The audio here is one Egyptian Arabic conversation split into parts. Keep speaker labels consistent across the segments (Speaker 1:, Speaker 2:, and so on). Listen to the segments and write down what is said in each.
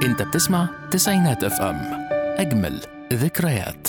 Speaker 1: انت بتسمع تسعينات اف ام اجمل ذكريات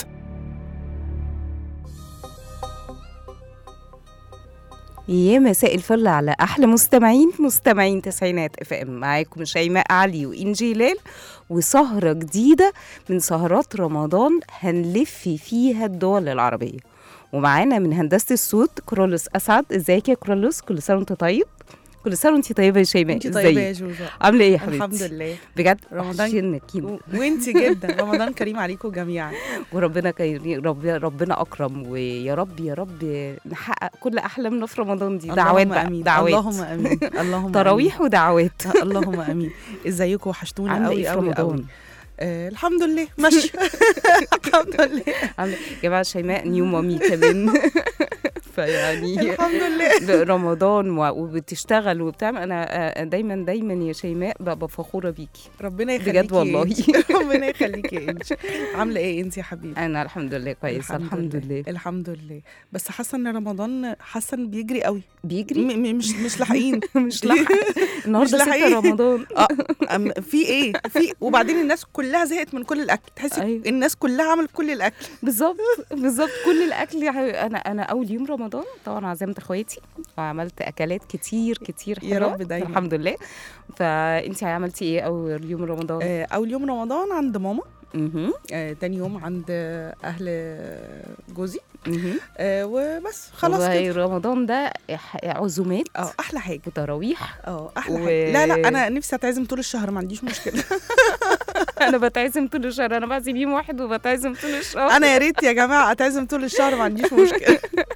Speaker 2: يا مساء الفل على احلى مستمعين مستمعين تسعينات اف ام معاكم شيماء علي وانجي لال وسهره جديده من سهرات رمضان هنلف فيها الدول العربيه ومعانا من هندسه الصوت كرولوس اسعد ازيك يا كرولوس كل سنه وانت طيب كل سنه وانت طيبه يا شيماء
Speaker 3: انت طيبه يا
Speaker 2: ازيك
Speaker 3: جوجو
Speaker 2: عامله ايه يا حبيبتي
Speaker 3: الحمد لله
Speaker 2: بجد
Speaker 3: رمضان-
Speaker 2: رمضان كده
Speaker 3: و- وانت جدا رمضان كريم عليكم جميعا
Speaker 2: وربنا كريم رب ربنا اكرم ويا رب يا رب نحقق كل احلامنا في رمضان دي دعوات
Speaker 3: اللهم
Speaker 2: بقى
Speaker 3: امين
Speaker 2: دعوات
Speaker 3: اللهم امين اللهم
Speaker 2: تراويح ودعوات
Speaker 3: آمين. اللهم امين ازيكم وحشتونا
Speaker 2: عامله
Speaker 3: قوي
Speaker 2: ايه في
Speaker 3: قوي
Speaker 2: رمضان
Speaker 3: قوي آه الحمد لله ماشي الحمد لله
Speaker 2: عامله يا جماعه شيماء نيو مامي كمان فيعني
Speaker 3: الحمد لله
Speaker 2: رمضان و- وبتشتغل وبتعمل انا آه، دايما دايما يا شيماء ببقى فخوره بيكي
Speaker 3: ربنا يخليكي
Speaker 2: بجد والله.
Speaker 3: انتي. ربنا يخليكي يا انجي عامله ايه انت يا حبيبي
Speaker 2: انا الحمد لله كويسه الحمد لله
Speaker 3: الحمد لله بس حاسه ان رمضان حاسه ان بيجري قوي
Speaker 2: بيجري
Speaker 3: م- م- مش مش لاحقين
Speaker 2: مش لاحقه النهارده
Speaker 3: مش
Speaker 2: 6
Speaker 3: لاحقين.
Speaker 2: رمضان
Speaker 3: اه أم- في ايه في وبعدين الناس كلها زهقت من كل الاكل تحسي
Speaker 2: أيوة.
Speaker 3: الناس كلها عملت كل الاكل
Speaker 2: بالظبط بالظبط كل الاكل يا حبيبي انا انا اول يوم رمضان طبعا عزمت اخواتي وعملت اكلات كتير كتير
Speaker 3: يا
Speaker 2: حلوة
Speaker 3: رب دايما.
Speaker 2: الحمد لله فانت عملتي ايه اول يوم رمضان
Speaker 3: آه، اول يوم رمضان عند ماما
Speaker 2: اها
Speaker 3: آه، تاني يوم عند اهل جوزي
Speaker 2: اها
Speaker 3: آه، وبس خلاص
Speaker 2: والله
Speaker 3: كده
Speaker 2: رمضان ده ح- عزومات
Speaker 3: اه احلى حاجه
Speaker 2: وتراويح
Speaker 3: اه احلى
Speaker 2: و-
Speaker 3: حاجه لا لا انا نفسي اتعزم طول الشهر ما عنديش مشكله
Speaker 2: انا بتعزم طول الشهر انا بعزم يوم واحد وبتعزم طول الشهر
Speaker 3: انا يا ريت يا جماعه اتعزم طول الشهر ما عنديش مشكله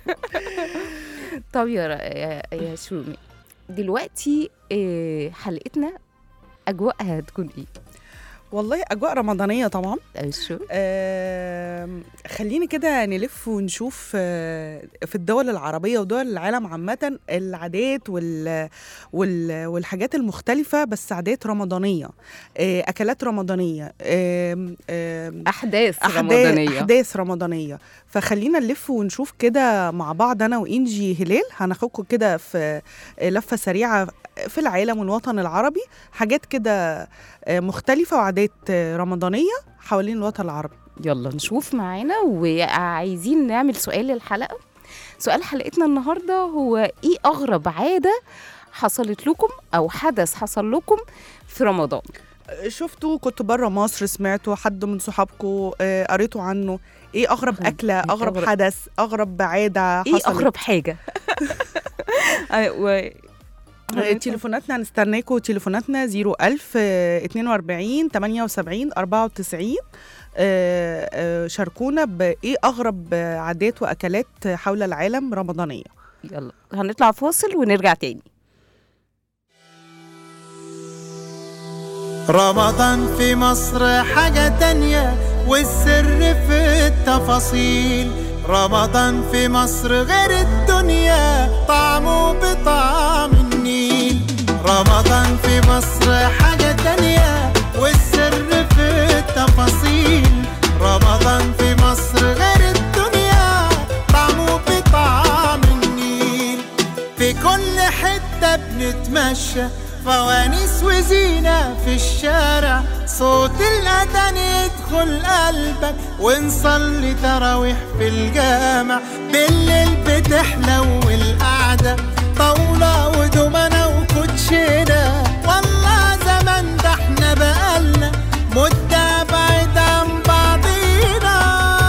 Speaker 2: طب يا ر- يا, يا شومي دلوقتي إيه حلقتنا اجواءها هتكون ايه؟
Speaker 3: والله اجواء رمضانيه طبعا
Speaker 2: شو
Speaker 3: آم، خليني كده نلف ونشوف آه، في الدول العربية ودول العالم عامة العادات وال وال والحاجات المختلفة بس عادات رمضانية آه، أكلات رمضانية آم، آم،
Speaker 2: احداث,
Speaker 3: أحداث
Speaker 2: رمضانيه
Speaker 3: أحداث رمضانية فخلينا نلف ونشوف كده مع بعض أنا وإنجي هلال هناخدكم كده في لفة سريعة في العالم والوطن العربي حاجات كده آه، مختلفة وعادات آه، رمضانية حوالين الوطن العربي
Speaker 2: يلا نشوف معانا وعايزين نعمل سؤال للحلقه سؤال حلقتنا النهارده هو ايه اغرب عاده حصلت لكم او حدث حصل لكم في رمضان
Speaker 3: شفتوا كنت بره مصر سمعتوا حد من صحابكم آه، قريتوا عنه ايه اغرب
Speaker 2: أغرب-
Speaker 3: اكله
Speaker 2: إيه
Speaker 3: اغرب
Speaker 2: أغرب-
Speaker 3: حدث اغرب عاده
Speaker 2: ايه
Speaker 3: حصلت
Speaker 2: اغرب حاجه آه، و...
Speaker 3: آه، تليفوناتنا هنستناكم تليفوناتنا 01000 آه، 42 78 94 آه، آه، شاركونا بايه اغرب آه، عادات واكلات حول العالم رمضانيه
Speaker 2: يلا هنطلع فاصل ونرجع تاني
Speaker 4: رمضان في مصر حاجة تانية والسر في التفاصيل رمضان في مصر غير الدنيا طعمه بطعم النيل رمضان في مصر حاجة تانية والسر في التفاصيل رمضان في مصر غير الدنيا طعمه بطعم النيل في كل حتة بنتمشى فوانيس وزينة في الشارع صوت الأذان يدخل قلبك ونصلي تراويح في الجامع بالليل بتحلو القعدة طاولة ودومنة وكوتشينة والله زمان ده احنا بقالنا مدة بعيد عن بعضينا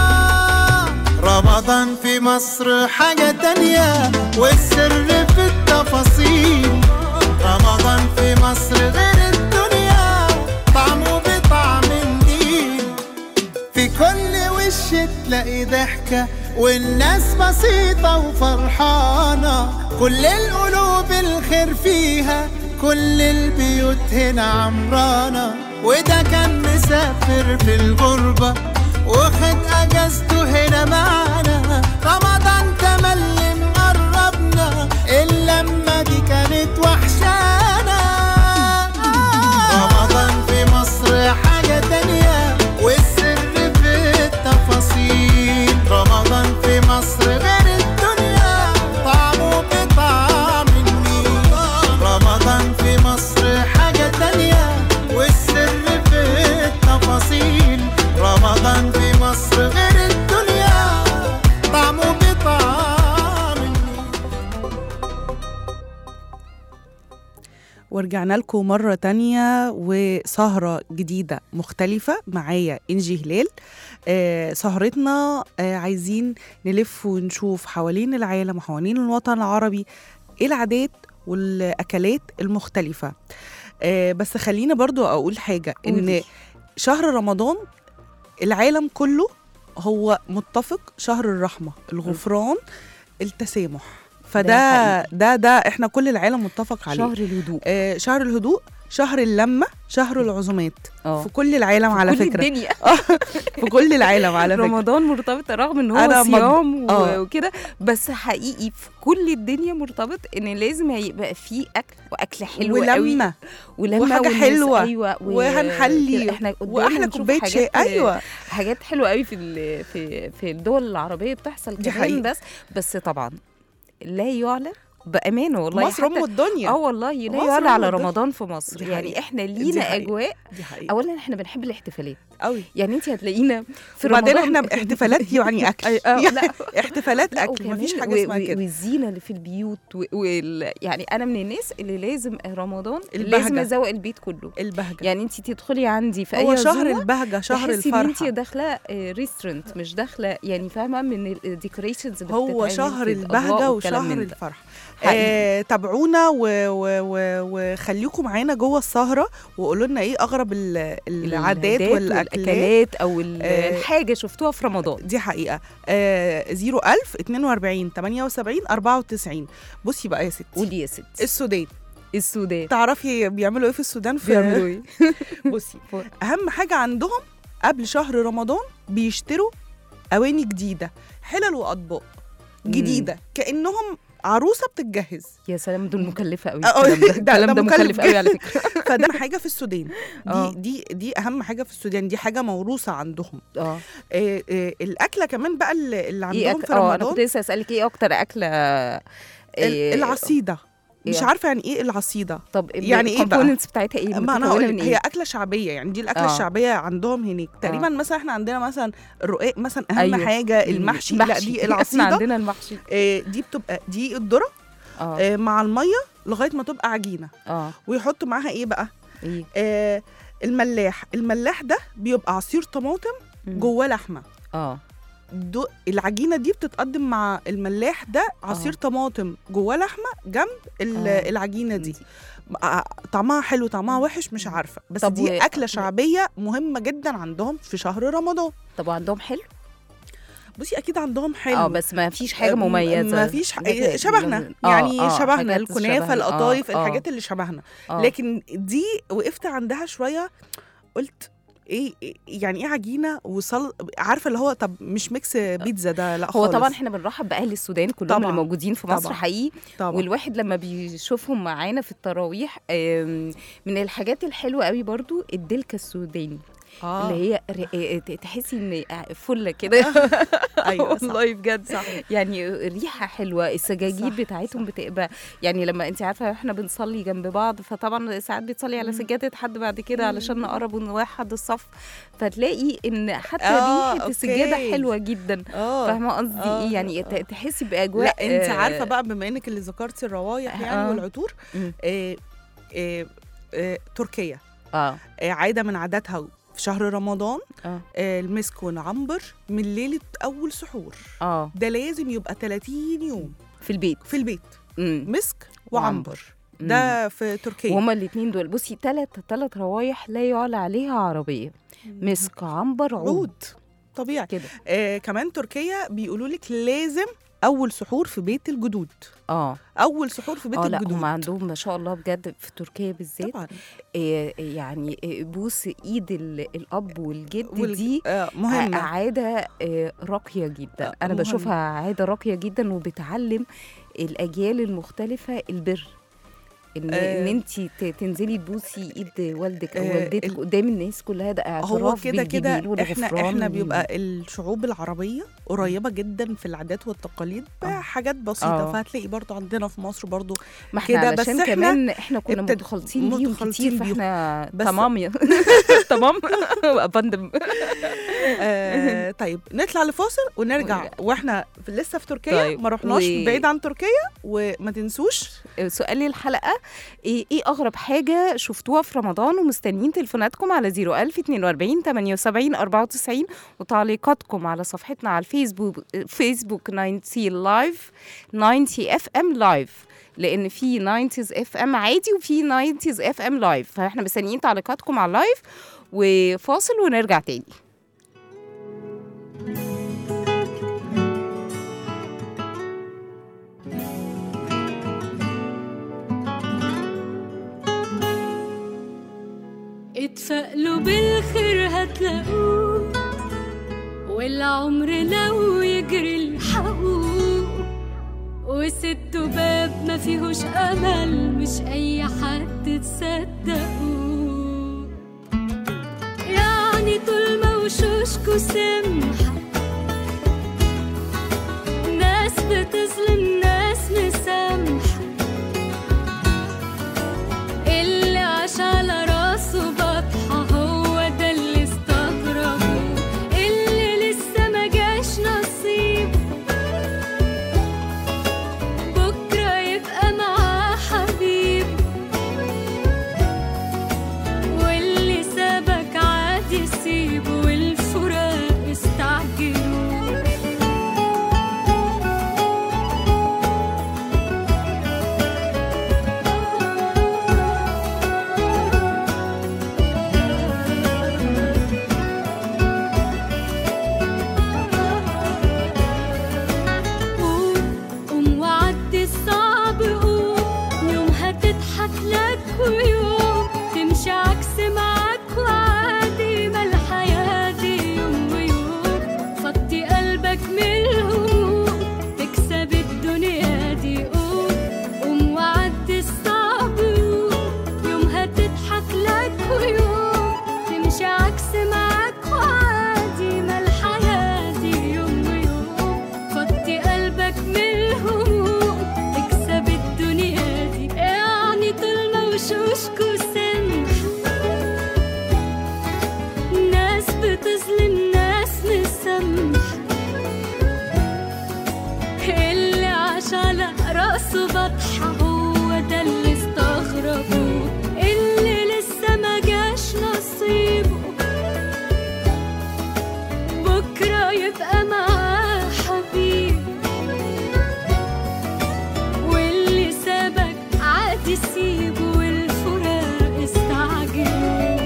Speaker 4: رمضان في مصر حاجة تانية والسر في التفاصيل رمضان في مصر غير الدنيا طعمه بطعم النيل في كل وش تلاقي ضحكة والناس بسيطة وفرحانة كل القلوب الخير فيها كل البيوت هنا عمرانة وده كان مسافر في الغربة واخد اجازته هنا معانا رمضان تملي مقربنا اللمة دي كانت وحشانا رمضان في مصر حاجة تانية والسر في التفاصيل رمضان في مصر غير الدنيا طعمه بطعم النيل رمضان في مصر حاجة تانية والسر في
Speaker 3: ورجعنا لكم مرة تانية وسهرة جديدة مختلفة معايا إنجي هلال آه سهرتنا آه عايزين نلف ونشوف حوالين العالم وحوالين الوطن العربي إيه العادات والأكلات المختلفة آه بس خلينا برضو أقول حاجة إن
Speaker 2: قولي.
Speaker 3: شهر رمضان العالم كله هو متفق شهر الرحمة الغفران التسامح فده
Speaker 2: حقيقي.
Speaker 3: ده ده احنا كل العالم متفق عليه
Speaker 2: شهر الهدوء
Speaker 3: آه شهر الهدوء شهر اللمة شهر العزومات
Speaker 2: اه
Speaker 3: في كل العالم على
Speaker 2: كل
Speaker 3: فكرة
Speaker 2: الدنيا
Speaker 3: في كل العالم على فكرة
Speaker 2: رمضان مرتبط رغم ان
Speaker 3: أنا
Speaker 2: هو
Speaker 3: مج-
Speaker 2: صيام و-
Speaker 3: آه.
Speaker 2: وكده بس حقيقي في كل الدنيا مرتبط ان لازم هيبقى فيه اكل واكل حلو قوي
Speaker 3: ولمة
Speaker 2: ولما
Speaker 3: وحاجة
Speaker 2: والناس-
Speaker 3: حلوة
Speaker 2: ايوه و-
Speaker 3: وهنحلي
Speaker 2: كده احنا قدام
Speaker 3: واحلى
Speaker 2: بنشوف
Speaker 3: كوباية
Speaker 2: حاجات-
Speaker 3: شاي ايوه
Speaker 2: حاجات حلوه قوي في ال- في في الدول العربيه بتحصل
Speaker 3: دي
Speaker 2: كمان
Speaker 3: حقيقة.
Speaker 2: بس بس طبعا لا يعلى بامانه والله
Speaker 3: مصر ام
Speaker 2: حتى-
Speaker 3: الدنيا
Speaker 2: اه والله لا
Speaker 3: مصر
Speaker 2: يعلى على
Speaker 3: أم الدنيا.
Speaker 2: رمضان في مصر
Speaker 3: دي
Speaker 2: يعني
Speaker 3: حقيقة.
Speaker 2: احنا
Speaker 3: دي
Speaker 2: لينا
Speaker 3: حقيقة.
Speaker 2: اجواء
Speaker 3: دي حقيقة
Speaker 2: اولا احنا بنحب الاحتفالات
Speaker 3: قوي
Speaker 2: يعني انت هتلاقينا في
Speaker 3: وبعدين
Speaker 2: رمضان
Speaker 3: احنا احتفالات يعني اكل
Speaker 2: أي- آه، لا
Speaker 3: احتفالات
Speaker 2: لا
Speaker 3: اكل مفيش
Speaker 2: وكمان
Speaker 3: حاجة
Speaker 2: و-
Speaker 3: اسمها
Speaker 2: و-
Speaker 3: كده
Speaker 2: والزينه اللي في البيوت و... وال... يعني انا من الناس اللي لازم رمضان
Speaker 3: البهجة.
Speaker 2: لازم ازوق البيت كله
Speaker 3: البهجة
Speaker 2: يعني انت تدخلي عندي في
Speaker 3: هو
Speaker 2: اي
Speaker 3: شهر
Speaker 2: عزومة
Speaker 3: البهجة شهر
Speaker 2: تحسي ان انت
Speaker 3: الفرحة
Speaker 2: داخله ريستورنت مش داخله يعني فاهمه من الديكوريشنز اللي
Speaker 3: هو
Speaker 2: بتتعمل
Speaker 3: شهر
Speaker 2: في الأضواء
Speaker 3: البهجة
Speaker 2: والكلام
Speaker 3: وشهر
Speaker 2: من ده.
Speaker 3: الفرح
Speaker 2: حقيقي.
Speaker 3: آه تابعونا و- و- و- وخليكم معانا جوه السهرة وقولوا لنا ايه أغرب ال- العادات والأكلات
Speaker 2: والاكلات او ال-
Speaker 3: آه،
Speaker 2: الحاجه شفتوها في رمضان
Speaker 3: دي حقيقة آه 01000 42 78 94 بصي بقى يا ستي
Speaker 2: قولي يا ستي
Speaker 3: السودان
Speaker 2: السودان
Speaker 3: تعرفي بيعملوا ايه في السودان في
Speaker 2: بيعملوا ايه
Speaker 3: بصي اهم حاجه عندهم قبل شهر رمضان بيشتروا اواني جديده حلل واطباق جديده كانهم عروسه بتتجهز
Speaker 2: يا سلام دول مكلفه قوي
Speaker 3: آه،
Speaker 2: الكلام ده
Speaker 3: ده-
Speaker 2: الكلام
Speaker 3: ده
Speaker 2: ده
Speaker 3: مكلف
Speaker 2: مكلف قوي على فكره
Speaker 3: فده حاجه في السودان
Speaker 2: آه.
Speaker 3: دي دي دي اهم حاجه في السودان دي حاجه موروثه عندهم
Speaker 2: اه
Speaker 3: آه آه الاكله كمان بقى اللي اللي
Speaker 2: ايه
Speaker 3: عندهم
Speaker 2: أك...
Speaker 3: في
Speaker 2: اه انا كنت
Speaker 3: رمضان
Speaker 2: لسه اسالك ايه اكتر اكله
Speaker 3: ال-
Speaker 2: إيه
Speaker 3: العصيده مش
Speaker 2: إيه؟
Speaker 3: عارفه يعني ايه العصيده
Speaker 2: طب
Speaker 3: يعني إيه بقى؟
Speaker 2: الكومبوننتس بتاعتها ايه
Speaker 3: ما انا
Speaker 2: متكونة
Speaker 3: هقول
Speaker 2: من
Speaker 3: هي
Speaker 2: ايه
Speaker 3: اكله شعبيه يعني دي الاكله
Speaker 2: آه.
Speaker 3: الشعبيه عندهم هناك تقريبا مثلا احنا عندنا مثلا الرقاق مثلا اهم
Speaker 2: أيوة.
Speaker 3: حاجه المحشي لا دي
Speaker 2: احنا
Speaker 3: العصيده
Speaker 2: عندنا المحشي
Speaker 3: آه، دي بتبقى دي الذره
Speaker 2: اه
Speaker 3: آه، مع الميه لغايه ما تبقى عجينه
Speaker 2: اه
Speaker 3: ويحطوا معاها ايه بقى
Speaker 2: ايه
Speaker 3: آه، الملاح الملاح ده بيبقى عصير طماطم
Speaker 2: مم.
Speaker 3: جواه لحمه
Speaker 2: اه
Speaker 3: دو العجينه دي بتتقدم مع الملاح ده عصير
Speaker 2: آه.
Speaker 3: طماطم جواه لحمه جنب ال-
Speaker 2: آه.
Speaker 3: العجينه دي آه، طعمها حلو طعمها وحش مش عارفه بس
Speaker 2: طب
Speaker 3: دي
Speaker 2: و-
Speaker 3: اكله شعبيه مهمه جدا عندهم في شهر رمضان
Speaker 2: طب وعندهم حلو
Speaker 3: بصي اكيد عندهم حلو
Speaker 2: اه بس ما فيش حاجه
Speaker 3: آه،
Speaker 2: مميزه
Speaker 3: ما فيش ح-
Speaker 2: حاجات-
Speaker 3: شبهنا
Speaker 2: آه،
Speaker 3: يعني
Speaker 2: آه،
Speaker 3: شبهنا
Speaker 2: حاجات
Speaker 3: الكنافه
Speaker 2: شبهنا. آه،
Speaker 3: القطايف
Speaker 2: آه،
Speaker 3: الحاجات اللي شبهنا
Speaker 2: آه.
Speaker 3: لكن دي وقفت عندها شويه قلت ايه إيه- يعني ايه عجينه وصل عارفه اللي هو طب مش ميكس بيتزا ده لا
Speaker 2: هو
Speaker 3: خالص
Speaker 2: طبعا احنا بنرحب باهل السودان كلهم
Speaker 3: طبعاً.
Speaker 2: اللي موجودين في مصر
Speaker 3: طبعاً.
Speaker 2: حقيقي
Speaker 3: طبعا
Speaker 2: والواحد لما بيشوفهم معانا في التراويح آم، من الحاجات الحلوه قوي برضو الدلكه السوداني
Speaker 3: آه.
Speaker 2: اللي هي ر- آه، ت- تحسي ان فله كده
Speaker 3: ايوه صح.
Speaker 2: والله بجد
Speaker 3: صح
Speaker 2: يعني ريحه حلوه السجاجيد
Speaker 3: صح،
Speaker 2: بتاعتهم بتبقى يعني لما انت عارفه احنا بنصلي جنب بعض فطبعا ساعات بتصلي على
Speaker 3: مم.
Speaker 2: سجاده حد بعد كده علشان نقرب ونوحد الصف فتلاقي ان حتى
Speaker 3: آه،
Speaker 2: ريحه السجاده
Speaker 3: أوكي.
Speaker 2: حلوه جدا
Speaker 3: اه
Speaker 2: فاهمه قصدي
Speaker 3: آه،
Speaker 2: ايه يعني
Speaker 3: آه.
Speaker 2: ت- تحسي باجواء
Speaker 3: لا انت
Speaker 2: آه،
Speaker 3: عارفه بقى بما انك اللي ذكرتي الروايح يعني
Speaker 2: آه.
Speaker 3: والعطور
Speaker 2: مم.
Speaker 3: آه آه آه تركيا
Speaker 2: اه
Speaker 3: آه عاده من عاداتها في شهر رمضان
Speaker 2: اه
Speaker 3: آه المسك والعنبر من ليله اول سحور
Speaker 2: اه
Speaker 3: ده لازم يبقى 30 يوم
Speaker 2: في البيت
Speaker 3: في البيت
Speaker 2: مم.
Speaker 3: مسك
Speaker 2: وعنبر.
Speaker 3: وعنبر ده في تركيا
Speaker 2: وهما الاثنين دول بصي ثلاث ثلاث روايح لا يعلى عليها عربيه مسك عنبر عود
Speaker 3: عود طبيعي
Speaker 2: كده
Speaker 3: آه كمان تركيا بيقولوا لك لازم اول سحور في بيت الجدود
Speaker 2: اه
Speaker 3: اول سحور في بيت
Speaker 2: اه لا
Speaker 3: الجدود
Speaker 2: هم عندهم ما شاء الله بجد في تركيا بالذات
Speaker 3: طبعا
Speaker 2: آه يعني آه، بوس ايد ال- الاب والجد
Speaker 3: والج-
Speaker 2: دي
Speaker 3: آه
Speaker 2: ع-
Speaker 3: مهمه
Speaker 2: عادة آه، راقية جدا
Speaker 3: آه،
Speaker 2: أنا
Speaker 3: مهمة.
Speaker 2: بشوفها عادة راقية جدا وبتعلم الأجيال المختلفة البر ان
Speaker 3: آه.
Speaker 2: ان انت تنزلي تبوسي ايد والدك او
Speaker 3: آه،
Speaker 2: والدتك
Speaker 3: ال-
Speaker 2: قدام الناس كلها ده اعتراف
Speaker 3: هو كده كده
Speaker 2: بالجميل
Speaker 3: احنا
Speaker 2: والغفران
Speaker 3: احنا
Speaker 2: وال-
Speaker 3: بيبقى الشعوب العربيه قريبه جدا في العادات والتقاليد
Speaker 2: آه.
Speaker 3: بحاجات بسيطه
Speaker 2: آه.
Speaker 3: فهتلاقي برضو عندنا في مصر برضو
Speaker 2: ما احنا
Speaker 3: كده، بس
Speaker 2: علشان
Speaker 3: إحنا
Speaker 2: كمان احنا كنا
Speaker 3: ابتد-
Speaker 2: متخلطين بيهم
Speaker 3: متخلطين
Speaker 2: كتير
Speaker 3: بيهم.
Speaker 2: فاحنا
Speaker 3: بس-
Speaker 2: تمام يا تمام ابندم
Speaker 3: آه طيب نطلع لفاصل ونرجع
Speaker 2: ونرجع.
Speaker 3: واحنا في لسه في تركيا
Speaker 2: طيب،
Speaker 3: ما رحناش
Speaker 2: و-
Speaker 3: بعيد عن تركيا وما تنسوش
Speaker 2: سؤال الحلقه ايه, إيه اغرب حاجه شفتوها في رمضان ومستنيين تليفوناتكم على 01000 42 78 94 وتعليقاتكم على صفحتنا على الفيسبوك فيسبوك 90 لايف 90 اف ام لايف لان في 90 اف ام عادي وفي 90 اف ام لايف فاحنا مستنيين تعليقاتكم على اللايف وفاصل ونرجع تاني
Speaker 5: اتفائلوا بالخير هتلاقوه والعمر لو يجري الحقوق وست باب ما فيهوش امل مش اي حد تصدقوه يعني طول ما وشوشكوا سمحة ناس بتظلم ناس مسامحة اللي عاش على راسه بطحة هو ده اللي استغربه اللي لسه ما جاش نصيب بكرة يبقى معاه حبيب واللي سابك عادي سيبه والفراق استعجلوا قوم قوم وعدي الصعب قوم يوم هتضحك لك ويوم تمشي عكس معاك وعادي ما الحياة دي يوم ويوم فضي قلبك من الهموم تكسب الدنيا دي قوم قوم وعدي الصعب قوم يوم هتضحك لك ويوم تمشي عكس معاك وعادي ما الحياة دي يوم ويوم فضي قلبك من الهموم تكسب الدنيا دي يعني طول ما وشوشكوا سمح ناس بتظلم ناس مسامح اللي عاش على راسه بطحة هو ده اللي استغربوه اللي لسه ما جاش نصيبه بكرة يبقى معاه حبيب واللي سابك عادي سيبه والفراق استعجلوا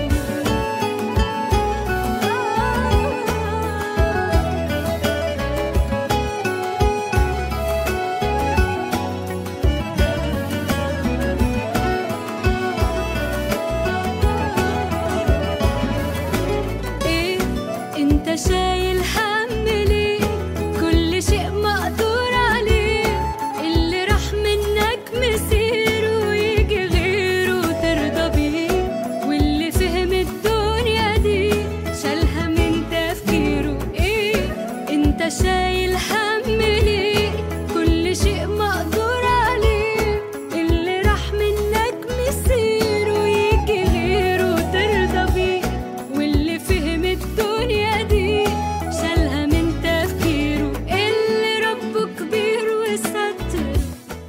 Speaker 5: ايه انت شايل هم ليه كل شيء مقدور عليه اللي راح منك مسيره ويجي غيره ترضى بيه واللي فهم الدنيا دي شالها من تفكيره ايه انت شايل هم ليه كل شيء مقدور عليه اللي راح منك مسيره ويجي غيره ترضى بيه واللي فهم الدنيا دي شالها من تفكيره اللي ربه كبير وستر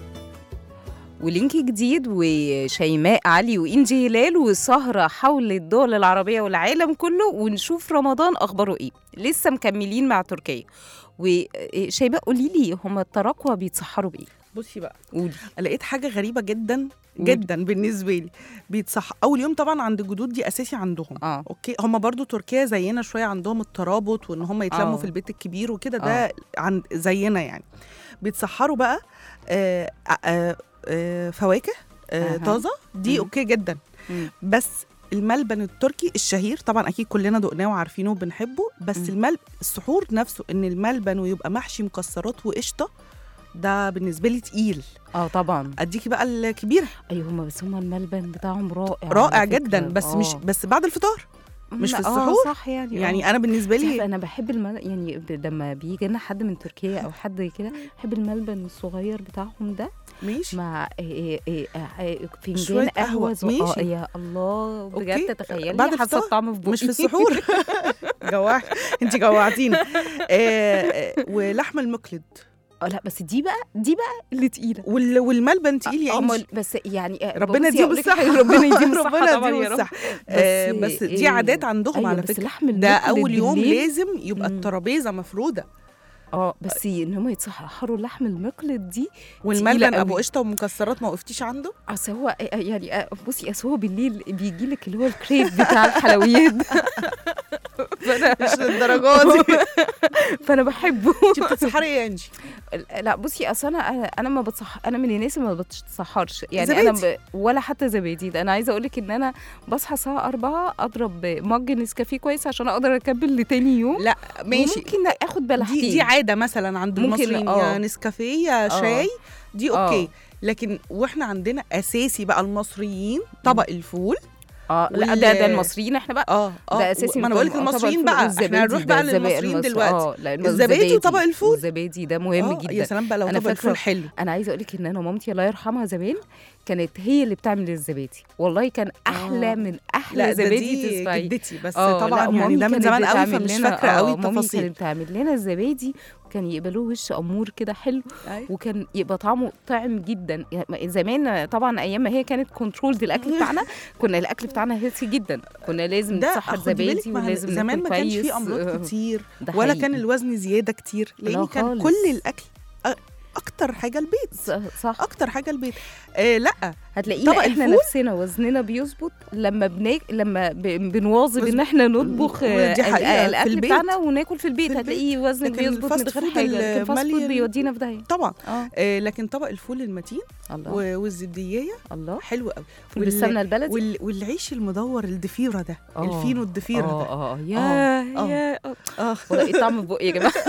Speaker 2: ولينك جديد وشيماء علي وإنجي هلال وسهرة حول الدول العربية والعالم كله ونشوف رمضان أخباره إيه لسه مكملين مع تركيا وشيماء قولي لي هم التراكوة بيتسحروا بإيه؟
Speaker 3: بصي بقى
Speaker 2: قولي
Speaker 3: لقيت حاجه غريبه جدا
Speaker 2: قولي.
Speaker 3: جدا بالنسبه لي بيتصح اول يوم طبعا عند الجدود دي اساسي عندهم
Speaker 2: اه
Speaker 3: اوكي هم برضو تركيا زينا شويه عندهم الترابط وان هم يتلموا
Speaker 2: آه.
Speaker 3: في البيت الكبير وكده ده عند زينا يعني بيتسحروا بقى آه آه آه فواكه آه
Speaker 2: أها.
Speaker 3: طازه دي
Speaker 2: مم.
Speaker 3: اوكي جدا
Speaker 2: مم.
Speaker 3: بس الملبن التركي الشهير طبعا اكيد كلنا دقناه وعارفينه وبنحبه بس
Speaker 2: مم.
Speaker 3: الملب السحور نفسه ان الملبن ويبقى محشي مكسرات وقشطه ده بالنسبه لي تقيل
Speaker 2: اه طبعا
Speaker 3: اديكي بقى الكبيره
Speaker 2: ايوه هم بس هم الملبن بتاعهم رائع
Speaker 3: رائع
Speaker 2: على فكرة.
Speaker 3: جدا بس مش
Speaker 2: آه.
Speaker 3: بس بعد الفطار مش في
Speaker 2: لا، آه،
Speaker 3: السحور.
Speaker 2: صح يعني
Speaker 3: يعني
Speaker 2: آه.
Speaker 3: انا بالنسبه
Speaker 2: تعرف
Speaker 3: لي
Speaker 2: انا بحب المل... يعني ب- لما بيجي لنا حد من تركيا او حد كده بحب الملبن الصغير بتاعهم ده
Speaker 3: ماشي
Speaker 2: مع إيه إيه إيه إيه فنجان
Speaker 3: شوية قهوة.
Speaker 2: قهوه زو... آه
Speaker 3: ماشي.
Speaker 2: يا الله بجد
Speaker 3: أوكي.
Speaker 2: تخيلي
Speaker 3: بعد
Speaker 2: حاسه
Speaker 3: الفطار.
Speaker 2: الطعم في بقي
Speaker 3: مش في السحور جوعت انت جوعتينا آه، آه، ولحم المقلد
Speaker 2: اه لا بس دي بقى دي بقى اللي تقيله
Speaker 3: وال... والملبن تقيل يا
Speaker 2: أمال
Speaker 3: انجي
Speaker 2: بس يعني آه،
Speaker 3: ربنا
Speaker 2: بصي
Speaker 3: يديهم
Speaker 2: أقول لك
Speaker 3: الصحة
Speaker 2: حاجة، ربنا يديهم الصحة
Speaker 3: ربنا
Speaker 2: طبعا
Speaker 3: يديهم
Speaker 2: يا رب
Speaker 3: الصحة آه،
Speaker 2: بس
Speaker 3: بس
Speaker 2: إيه،
Speaker 3: دي عادات عندهم
Speaker 2: أيوة
Speaker 3: على
Speaker 2: بس
Speaker 3: فكرة
Speaker 2: لحم
Speaker 3: ده
Speaker 2: المخلط
Speaker 3: أول يوم
Speaker 2: بالليل-
Speaker 3: لازم يبقى
Speaker 2: مم.
Speaker 3: الترابيزة مفرودة
Speaker 2: اه بس ان هم يتسحروا لحم المقلط دي
Speaker 3: والملبن
Speaker 2: تقيلة
Speaker 3: أبو
Speaker 2: قوي.
Speaker 3: قشطة ومكسرات ما وقفتيش عنده
Speaker 2: اصل هو آه، يعني آه، بصي اصل هو بالليل بيجي لك اللي هو الكريب بتاع الحلويات ده. فانا
Speaker 3: مش للدرجة دي
Speaker 2: فانا بحبه
Speaker 3: انت بتتسحري ايه يا انجي
Speaker 2: لا بصي اصل انا انا انا ما بتصح انا من الناس اللي ما بتسحرش يعني انا
Speaker 3: زبادي.
Speaker 2: ب... ولا حتى زبادي ده انا عايزه اقول لك ان انا بصحى الساعه 4 اضرب مج نسكافيه كويس عشان اقدر اكمل لتاني يوم
Speaker 3: لا ماشي
Speaker 2: ممكن اخد بلحتين
Speaker 3: دي دي عاده مثلا عند
Speaker 2: ممكن،
Speaker 3: المصريين
Speaker 2: آه.
Speaker 3: يا نسكافيه يا
Speaker 2: آه.
Speaker 3: شاي دي
Speaker 2: آه.
Speaker 3: اوكي لكن واحنا عندنا اساسي بقى المصريين طبق الفول
Speaker 2: اه لا
Speaker 3: وال-
Speaker 2: ده ده المصريين احنا بقى
Speaker 3: اه اه
Speaker 2: ده اساسي
Speaker 3: ما انا بقول لك
Speaker 2: طبعاً. آه، طبق
Speaker 3: المصريين
Speaker 2: الفول
Speaker 3: بقى
Speaker 2: والزبادي
Speaker 3: احنا هنروح
Speaker 2: ده
Speaker 3: بقى
Speaker 2: الزبادي
Speaker 3: للمصريين
Speaker 2: المصري-
Speaker 3: دلوقتي
Speaker 2: اه لا
Speaker 3: الزبادي وطبق الفول.
Speaker 2: الزبادي ده مهم
Speaker 3: آه،
Speaker 2: جدا
Speaker 3: يا سلام بقى لو
Speaker 2: أنا
Speaker 3: طبق الفول
Speaker 2: فاكرة
Speaker 3: حلو
Speaker 2: انا عايزه اقول لك ان انا مامتي الله يرحمها زمان كانت هي اللي بتعمل الزبادي والله كان احلى
Speaker 3: آه.
Speaker 2: من احلى
Speaker 3: لا ده
Speaker 2: زبادي
Speaker 3: دي
Speaker 2: تسمعيه
Speaker 3: جدتي بس
Speaker 2: آه،
Speaker 3: طبعا
Speaker 2: لا،
Speaker 3: يعني
Speaker 2: مامي
Speaker 3: ده من
Speaker 2: كانت
Speaker 3: زمان قوي
Speaker 2: بتعمل
Speaker 3: فمش
Speaker 2: لنا-
Speaker 3: فاكره
Speaker 2: آه،
Speaker 3: قوي
Speaker 2: مامي
Speaker 3: التفاصيل
Speaker 2: كانت بتعمل لنا الزبادي وكان يقبلوه وش امور كده حلو
Speaker 3: أيوة.
Speaker 2: وكان يبقى طعمه طعم جدا يعني زمان طبعا ايام ما هي كانت كنترولد الاكل بتاعنا كنا الاكل بتاعنا هيلثي جدا كنا لازم
Speaker 3: ده
Speaker 2: نسحر
Speaker 3: خدي بالك
Speaker 2: زبادي
Speaker 3: ما هن-
Speaker 2: ولازم
Speaker 3: زمان
Speaker 2: ناكل
Speaker 3: ما كانش
Speaker 2: كويس
Speaker 3: فيه امراض كتير
Speaker 2: ده
Speaker 3: ولا
Speaker 2: حقيقي.
Speaker 3: كان الوزن زياده كتير لان
Speaker 2: لا
Speaker 3: كان
Speaker 2: خالص.
Speaker 3: كل الاكل أ- اكتر حاجه البيت
Speaker 2: ص- صح
Speaker 3: اكتر حاجه البيت آه لا
Speaker 2: هتلاقينا
Speaker 3: طبق
Speaker 2: احنا
Speaker 3: الفول؟
Speaker 2: نفسنا وزننا بيظبط لما بنا... لما ب... بنواظب ان احنا نطبخ
Speaker 3: ودي
Speaker 2: آه، ال-
Speaker 3: حقيقة، في
Speaker 2: الاكل
Speaker 3: البيت.
Speaker 2: بتاعنا وناكل في البيت
Speaker 3: في البيت.
Speaker 2: هتلاقيه وزنك
Speaker 3: لكن
Speaker 2: بيظبط من
Speaker 3: الفاست
Speaker 2: غير
Speaker 3: فود
Speaker 2: حاجه لكن فاست
Speaker 3: المالي
Speaker 2: فود
Speaker 3: ال-
Speaker 2: بيودينا في داهيه
Speaker 3: طبعا
Speaker 2: اه
Speaker 3: آه لكن طبق الفول المتين
Speaker 2: الله
Speaker 3: و- والزبديه
Speaker 2: الله
Speaker 3: حلو قوي
Speaker 2: فول بالسمنه البلدي
Speaker 3: وال... والعيش المدور الضفيره ده
Speaker 2: آه.
Speaker 3: الفينو الضفيره ده
Speaker 2: اه اه يا
Speaker 3: آه.
Speaker 2: يا آه.
Speaker 3: اه
Speaker 2: ولا ايه طعم في بقي يا جماعه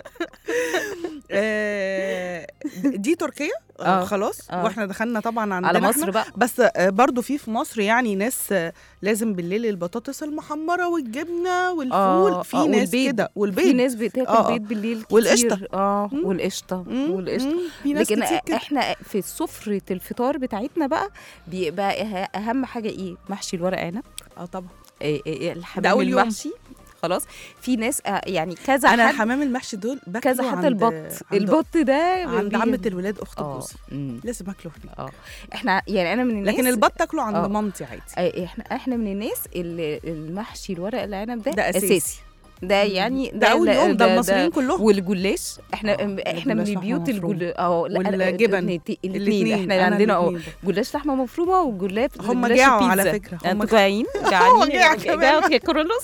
Speaker 3: آه، دي تركيا
Speaker 2: آه.
Speaker 3: آه. خلاص
Speaker 2: آه.
Speaker 3: واحنا دخلنا طبعا عندنا
Speaker 2: على
Speaker 3: إحنا.
Speaker 2: مصر بقى
Speaker 3: بس آه، برضو في في مصر يعني ناس آه، لازم بالليل البطاطس المحمره والجبنه والفول
Speaker 2: آه،
Speaker 3: في
Speaker 2: آه،
Speaker 3: ناس
Speaker 2: والبيض.
Speaker 3: كده
Speaker 2: في
Speaker 3: والبيض
Speaker 2: ناس بتاكل
Speaker 3: آه، آه.
Speaker 2: بيض بالليل كتير
Speaker 3: والقشطة.
Speaker 2: اه
Speaker 3: مم.
Speaker 2: والقشطه
Speaker 3: مم،
Speaker 2: والقشطه
Speaker 3: مم، في ناس
Speaker 2: لكن
Speaker 3: كتير كده
Speaker 2: احنا في سفرة الفطار بتاعتنا بقى بيبقى أه- اهم حاجه ايه محشي الورق عنب
Speaker 3: اه طبعا
Speaker 2: إيه إيه
Speaker 3: ده
Speaker 2: الحمام
Speaker 3: أول يوم.
Speaker 2: المحشي خلاص في ناس آه، يعني كذا
Speaker 3: انا
Speaker 2: حد
Speaker 3: حمام المحشي دول باكله
Speaker 2: كذا حد
Speaker 3: عند-
Speaker 2: البط
Speaker 3: عند-
Speaker 2: البط ده
Speaker 3: عند
Speaker 2: بي-
Speaker 3: عمه الولاد اخت
Speaker 2: اه
Speaker 3: جوزي
Speaker 2: أمم،
Speaker 3: لازم اكله هناك
Speaker 2: اه احنا يعني انا من الناس
Speaker 3: لكن البط تاكله عند
Speaker 2: آه.
Speaker 3: مامتي عادي
Speaker 2: آه، احنا احنا من الناس اللي المحشي الورق العنب ده,
Speaker 3: ده أساسي.
Speaker 2: اساسي ده يعني
Speaker 3: ده اول يوم ده المصريين كلهم
Speaker 2: والجلاش احنا
Speaker 3: آه،
Speaker 2: احنا من
Speaker 3: والجلاش لحمة
Speaker 2: البيوت
Speaker 3: مفرومة.
Speaker 2: الجل اه لا، لا،
Speaker 3: والجبن.
Speaker 2: الاثنين
Speaker 3: الاتنين،
Speaker 2: احنا
Speaker 3: أنا
Speaker 2: عندنا اه
Speaker 3: الاتنين
Speaker 2: جلاش لحمه مفرومه وجلاش
Speaker 3: هم
Speaker 2: جلاش
Speaker 3: جاعوا على
Speaker 2: بيتزا.
Speaker 3: فكرة، هم
Speaker 2: انتوا جاعين
Speaker 3: هو
Speaker 2: جعانين
Speaker 3: جاع كمان.
Speaker 2: جاعوا يا كورولوس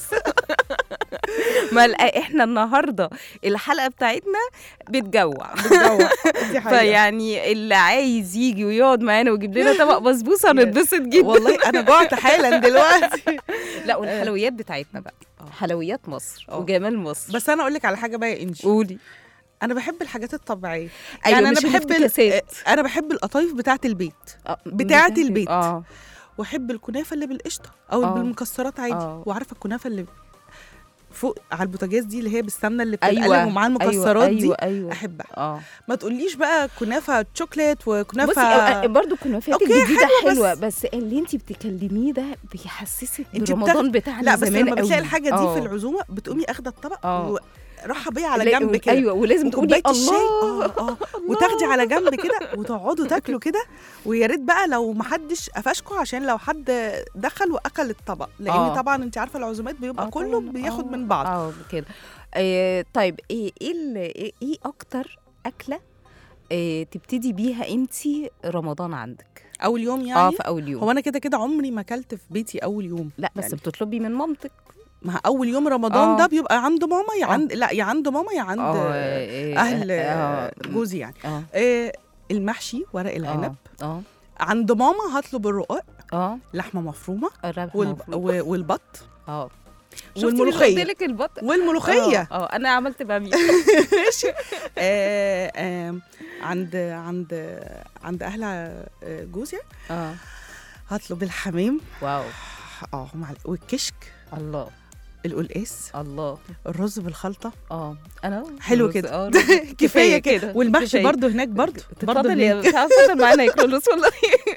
Speaker 2: ما ال- احنا النهارده الحلقه بتاعتنا بتجوع
Speaker 3: بتجوع دي حقيقة.
Speaker 2: فيعني اللي عايز يجي ويقعد معانا ويجيب لنا طبق بسبوسه هنتبسط جدا
Speaker 3: والله انا جوعت حالا دلوقتي
Speaker 2: لا والحلويات بتاعتنا بقى حلويات مصر
Speaker 3: آه.
Speaker 2: وجمال مصر
Speaker 3: بس انا اقول لك على حاجه بقى يا انجي
Speaker 2: قولي
Speaker 3: انا بحب الحاجات الطبيعيه
Speaker 2: أيوة،
Speaker 3: يعني
Speaker 2: مش
Speaker 3: انا بحب ال-
Speaker 2: الافتكاسات.
Speaker 3: انا بحب القطايف بتاعه البيت
Speaker 2: آه،
Speaker 3: بتاعة
Speaker 2: بتاعت-
Speaker 3: البيت.
Speaker 2: اه
Speaker 3: واحب الكنافه اللي بالقشطه او
Speaker 2: آه.
Speaker 3: اللي بالمكسرات عادي
Speaker 2: آه.
Speaker 3: وعارفه الكنافه اللي فوق على البوتاجاز دي اللي هي بالسمنه اللي بتتقلب
Speaker 2: ايوه
Speaker 3: ومعاها المكسرات
Speaker 2: ايوه
Speaker 3: دي
Speaker 2: ايوه, أيوة.
Speaker 3: احبها
Speaker 2: اه
Speaker 3: ما تقوليش بقى كنافه شوكليت
Speaker 2: بصي
Speaker 3: وكنافه
Speaker 2: آه، برضو كنافات
Speaker 3: أوكي،
Speaker 2: الجديده
Speaker 3: حلوة
Speaker 2: حلوه
Speaker 3: بس-
Speaker 2: بس, اللي انت بتكلميه ده بيحسسك
Speaker 3: انتي
Speaker 2: برمضان بتاعنا
Speaker 3: لا بس
Speaker 2: زمان
Speaker 3: لما بتلاقي
Speaker 2: قوي.
Speaker 3: الحاجه دي
Speaker 2: آه.
Speaker 3: في العزومه بتقومي اخده الطبق
Speaker 2: آه.
Speaker 3: وراحه بيه على
Speaker 2: لا،
Speaker 3: جنب كده
Speaker 2: ايوه ولازم تقولي
Speaker 3: وكوبايه الشاي
Speaker 2: الله
Speaker 3: اه اه وتاخدي على جنب كده وتقعدوا تاكلوا كده ويا ريت بقى لو ما حدش قفشكوا عشان لو حد دخل واكل الطبق لان
Speaker 2: آه.
Speaker 3: طبعا انت عارفه العزومات بيبقى
Speaker 2: آه
Speaker 3: كله
Speaker 2: طبعاً.
Speaker 3: بياخد
Speaker 2: آه،
Speaker 3: من بعض
Speaker 2: اه كده آه طيب ايه ايه ال- ايه إيه اكتر اكله آه تبتدي بيها انت رمضان عندك
Speaker 3: اول يوم
Speaker 2: اه
Speaker 3: يعني
Speaker 2: في اول يوم
Speaker 3: هو انا كده كده عمري ما اكلت في بيتي اول يوم
Speaker 2: لا بس
Speaker 3: يعني.
Speaker 2: بتطلبي من مامتك
Speaker 3: ما اول يوم رمضان
Speaker 2: آه.
Speaker 3: ده بيبقى عند ماما يا
Speaker 2: آه.
Speaker 3: عند لا يا عند ماما يا عند
Speaker 2: اه
Speaker 3: اهل
Speaker 2: اه
Speaker 3: جوزي يعني
Speaker 2: اه
Speaker 3: آه، المحشي ورق العنب
Speaker 2: اه
Speaker 3: عند ماما هطلب الرقاق
Speaker 2: اه
Speaker 3: لحمه مفرومه
Speaker 2: الربح
Speaker 3: وال...
Speaker 2: مفروض.
Speaker 3: و- والبط
Speaker 2: اه
Speaker 3: والملوخية.
Speaker 2: قلت لك البط
Speaker 3: والملوخيه
Speaker 2: اه آه، انا عملت باميه
Speaker 3: ماشي آه آه عند عند عند اهل آه، جوزي
Speaker 2: اه
Speaker 3: هطلب الحمام
Speaker 2: واو
Speaker 3: اه مع والكشك
Speaker 2: الله
Speaker 3: القلقاس
Speaker 2: الله
Speaker 3: الرز بالخلطه
Speaker 2: اه انا
Speaker 3: حلو
Speaker 2: رز-
Speaker 3: كده.
Speaker 2: اه رز-
Speaker 3: كفايه كده والمحشي
Speaker 2: كفاية.
Speaker 3: برضو هناك برضو برضو
Speaker 2: تفضل يا
Speaker 3: هناك.
Speaker 2: مش عارفه اتفضل معانا يا كرولوس والله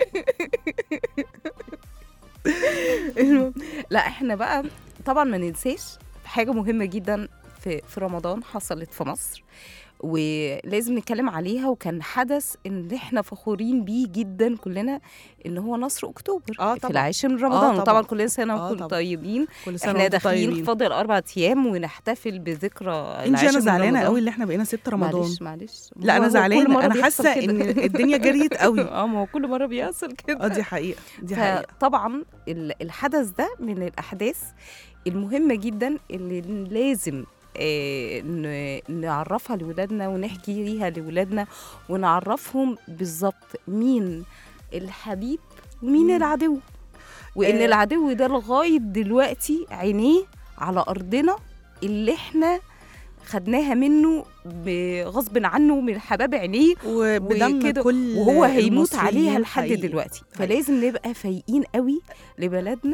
Speaker 2: المهم، لا احنا بقى طبعا ما ننساش حاجه مهمه جدا في في رمضان حصلت في مصر ولازم نتكلم عليها وكان حدث ان احنا فخورين بيه جدا كلنا ان هو نصر اكتوبر
Speaker 3: آه
Speaker 2: في
Speaker 3: طبعاً.
Speaker 2: العاشر من
Speaker 3: آه
Speaker 2: رمضان
Speaker 3: طبعاً.
Speaker 2: وطبعا كل سنه
Speaker 3: آه
Speaker 2: وكل
Speaker 3: طبعاً.
Speaker 2: طيبين
Speaker 3: كل سنه
Speaker 2: احنا
Speaker 3: وانتم
Speaker 2: داخلين
Speaker 3: طيبين
Speaker 2: فاضل اربع ايام ونحتفل بذكرى
Speaker 3: انجي
Speaker 2: العاشر
Speaker 3: انا
Speaker 2: من
Speaker 3: زعلانه
Speaker 2: رمضان.
Speaker 3: قوي اللي احنا بقينا ست رمضان
Speaker 2: معلش معلش
Speaker 3: لا
Speaker 2: هو-
Speaker 3: انا
Speaker 2: هو كل
Speaker 3: زعلانه
Speaker 2: مرة
Speaker 3: انا
Speaker 2: بيحصل
Speaker 3: حاسه
Speaker 2: كده.
Speaker 3: ان الدنيا جريت قوي
Speaker 2: اه ما هو كل مره بيحصل كده
Speaker 3: اه دي حقيقه دي حقيقه
Speaker 2: فطبعا ال- الحدث ده من الاحداث المهمه جدا اللي لازم آه، ن- نعرفها لولادنا ونحكيها لولادنا ونعرفهم بالظبط مين الحبيب ومين
Speaker 3: مم.
Speaker 2: العدو وان
Speaker 3: آه.
Speaker 2: العدو ده لغايه دلوقتي عينيه على ارضنا اللي احنا خدناها منه بغصب عنه من حباب عينيه
Speaker 3: وبدم
Speaker 2: وكده،
Speaker 3: كل
Speaker 2: وهو هيموت
Speaker 3: المصريين
Speaker 2: عليها لحد
Speaker 3: حقيقي.
Speaker 2: دلوقتي
Speaker 3: حقيقي.
Speaker 2: فلازم نبقى فايقين قوي لبلدنا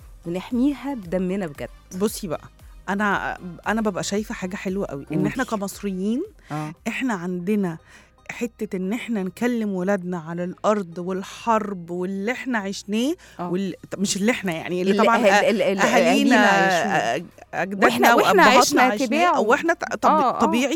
Speaker 2: ونحميها بدمنا بجد
Speaker 3: بصي بقى انا انا ببقى شايفه حاجه حلوه قوي ان
Speaker 2: قولي.
Speaker 3: احنا كمصريين
Speaker 2: اه
Speaker 3: احنا عندنا حته ان احنا نكلم ولادنا على الارض والحرب واللي احنا عشناه
Speaker 2: آه.
Speaker 3: وال... مش اللي احنا يعني اللي
Speaker 2: ال-
Speaker 3: طبعا
Speaker 2: ال- ال- ال-
Speaker 3: اهالينا
Speaker 2: عايشوه.
Speaker 3: أج- اجدادنا
Speaker 2: وإحنا- وإحنا
Speaker 3: وابهاتنا
Speaker 2: عشنا
Speaker 3: عشناه
Speaker 2: تباعه.
Speaker 3: واحنا ط- طب
Speaker 2: آه، آه.
Speaker 3: طبيعي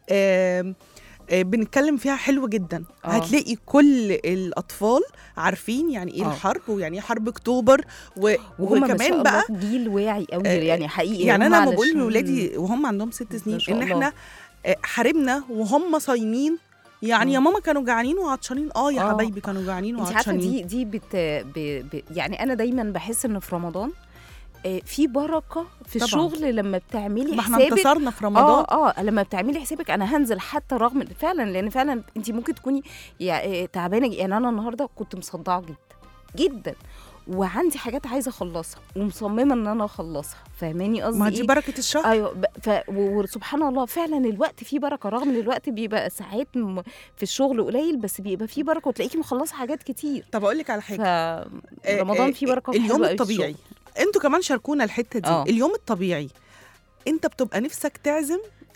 Speaker 3: آم، آه، بنتكلم فيها حلو جدا
Speaker 2: آه.
Speaker 3: هتلاقي كل الاطفال عارفين يعني ايه
Speaker 2: آه.
Speaker 3: الحرب ويعني ايه حرب اكتوبر و...
Speaker 2: وهم ما شاء
Speaker 3: وكمان
Speaker 2: الله
Speaker 3: بقى
Speaker 2: جيل واعي قوي
Speaker 3: آه،
Speaker 2: يعني حقيقي
Speaker 3: يعني
Speaker 2: هم
Speaker 3: انا لما بقول
Speaker 2: علشان-
Speaker 3: لاولادي وهم عندهم ست سنين
Speaker 2: شاء
Speaker 3: ان
Speaker 2: الله.
Speaker 3: احنا آه، حاربنا وهم صايمين يعني
Speaker 2: آه.
Speaker 3: يا ماما كانوا جعانين وعطشانين اه يا
Speaker 2: آه.
Speaker 3: حبايبي كانوا جعانين
Speaker 2: انت عارفه
Speaker 3: وعطشانين
Speaker 2: دي دي بت ب... ب... يعني انا دايما بحس ان في رمضان آه، في بركه في
Speaker 3: طبعاً.
Speaker 2: الشغل لما بتعملي
Speaker 3: ما احنا
Speaker 2: حسابك
Speaker 3: انتصرنا في رمضان
Speaker 2: اه اه لما بتعملي حسابك انا هنزل حتى رغم فعلا لان فعلا انت ممكن تكوني يع- آه، تعبانه يعني انا النهارده كنت مصدعه جدا جدا وعندي حاجات عايزه اخلصها ومصممه ان انا اخلصها فاهماني قصدي
Speaker 3: ما دي
Speaker 2: ايه
Speaker 3: بركه الشهر
Speaker 2: ايوه ب... ف... و- وسبحان الله فعلا الوقت فيه بركه رغم ان الوقت بيبقى ساعات م... في الشغل قليل بس بيبقى فيه بركه وتلاقيكي مخلصه حاجات كتير
Speaker 3: طب اقول لك على حاجه
Speaker 2: ف رمضان
Speaker 3: آه،
Speaker 2: فيه
Speaker 3: آه،
Speaker 2: بركه
Speaker 3: اليوم
Speaker 2: حلوة أوي في
Speaker 3: الطبيعي
Speaker 2: الشغل.
Speaker 3: انتوا كمان شاركونا الحته دي
Speaker 2: آه.
Speaker 3: اليوم الطبيعي انت بتبقى نفسك تعزم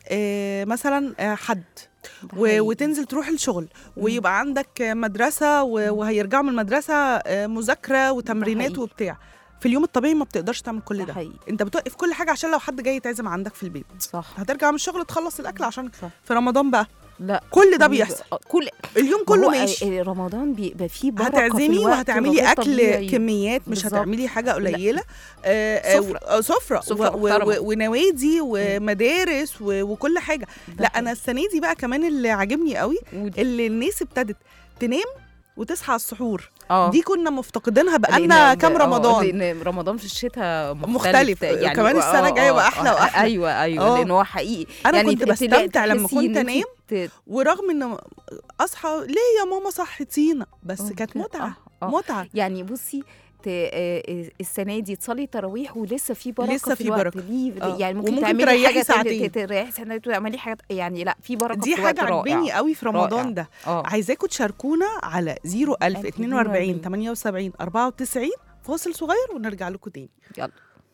Speaker 3: آه مثلا آه حد
Speaker 2: ده
Speaker 3: و...
Speaker 2: حقيقي.
Speaker 3: وتنزل تروح الشغل ويبقى عندك آه، مدرسه و... وهيرجعوا من المدرسه آه، مذاكره وتمرينات
Speaker 2: حقيقي.
Speaker 3: وبتاع في اليوم الطبيعي ما بتقدرش تعمل كل
Speaker 2: ده
Speaker 3: ده
Speaker 2: حقيقي
Speaker 3: انت بتوقف كل حاجه عشان لو حد جاي يتعزم عندك في البيت
Speaker 2: صح
Speaker 3: هترجع من الشغل تخلص الاكل عشان
Speaker 2: صح.
Speaker 3: في رمضان بقى
Speaker 2: لا
Speaker 3: كل ده
Speaker 2: بيبقى-
Speaker 3: بيحصل
Speaker 2: آه، كل
Speaker 3: اليوم
Speaker 2: ما
Speaker 3: كله
Speaker 2: هو
Speaker 3: ماشي
Speaker 2: آه، رمضان بيبقى فيه بركه في
Speaker 3: هتعزمي
Speaker 2: الوقت
Speaker 3: وهتعملي
Speaker 2: غير
Speaker 3: اكل
Speaker 2: طبيعي.
Speaker 3: كميات مش
Speaker 2: بالظبط.
Speaker 3: هتعملي حاجه قليله آه، آه،
Speaker 2: سفرة.
Speaker 3: آه، سفره
Speaker 2: سفرة
Speaker 3: و- و-
Speaker 2: محترمة.
Speaker 3: و- ونوادي ومدارس و- وكل حاجه
Speaker 2: ده
Speaker 3: لا
Speaker 2: حقيقي.
Speaker 3: انا السنه دي بقى كمان اللي عاجبني قوي
Speaker 2: ودي-
Speaker 3: اللي الناس ابتدت تنام وتصحى على السحور
Speaker 2: اه
Speaker 3: دي كنا مفتقدينها
Speaker 2: لأن
Speaker 3: بقالنا
Speaker 2: ب-
Speaker 3: كام
Speaker 2: آه،
Speaker 3: رمضان
Speaker 2: لان رمضان في الشتاء مختلف,
Speaker 3: مختلف.
Speaker 2: يعني
Speaker 3: كمان السنة
Speaker 2: آه،
Speaker 3: الجاية
Speaker 2: آه،
Speaker 3: بقى أحلى
Speaker 2: آه،
Speaker 3: وأحلى.
Speaker 2: ايوه ايوه
Speaker 3: آه.
Speaker 2: لان هو حقيقي
Speaker 3: أنا
Speaker 2: يعني
Speaker 3: كنت
Speaker 2: تلاقي-
Speaker 3: بستمتع لما
Speaker 2: تحسي
Speaker 3: كنت
Speaker 2: إن أنتي
Speaker 3: أنام.
Speaker 2: ت-
Speaker 3: ورغم ان اصحى ليه يا ماما صحتينا بس
Speaker 2: آه،
Speaker 3: كانت
Speaker 2: كده.
Speaker 3: متعه
Speaker 2: آه، آه.
Speaker 3: متعه
Speaker 2: يعني بصي ت- آه، آه، السنه دي تصلي تراويح ولسه في بركه
Speaker 3: لسه
Speaker 2: في
Speaker 3: في
Speaker 2: الوقت
Speaker 3: بركة.
Speaker 2: ليه
Speaker 3: آه.
Speaker 2: يعني ممكن,
Speaker 3: وممكن
Speaker 2: تعملي
Speaker 3: تريحي
Speaker 2: حاجه
Speaker 3: ساعتين.
Speaker 2: ت- تريحي ساعتين تعملي حاجات يعني لا في بركه
Speaker 3: دي
Speaker 2: في وقت
Speaker 3: حاجه عجباني
Speaker 2: رائع
Speaker 3: قوي في رمضان
Speaker 2: رائع.
Speaker 3: ده
Speaker 2: اه
Speaker 3: عايزاكم تشاركونا على 01000 42
Speaker 2: 42
Speaker 3: 78 94 فاصل صغير ونرجع لكم تاني
Speaker 2: يلا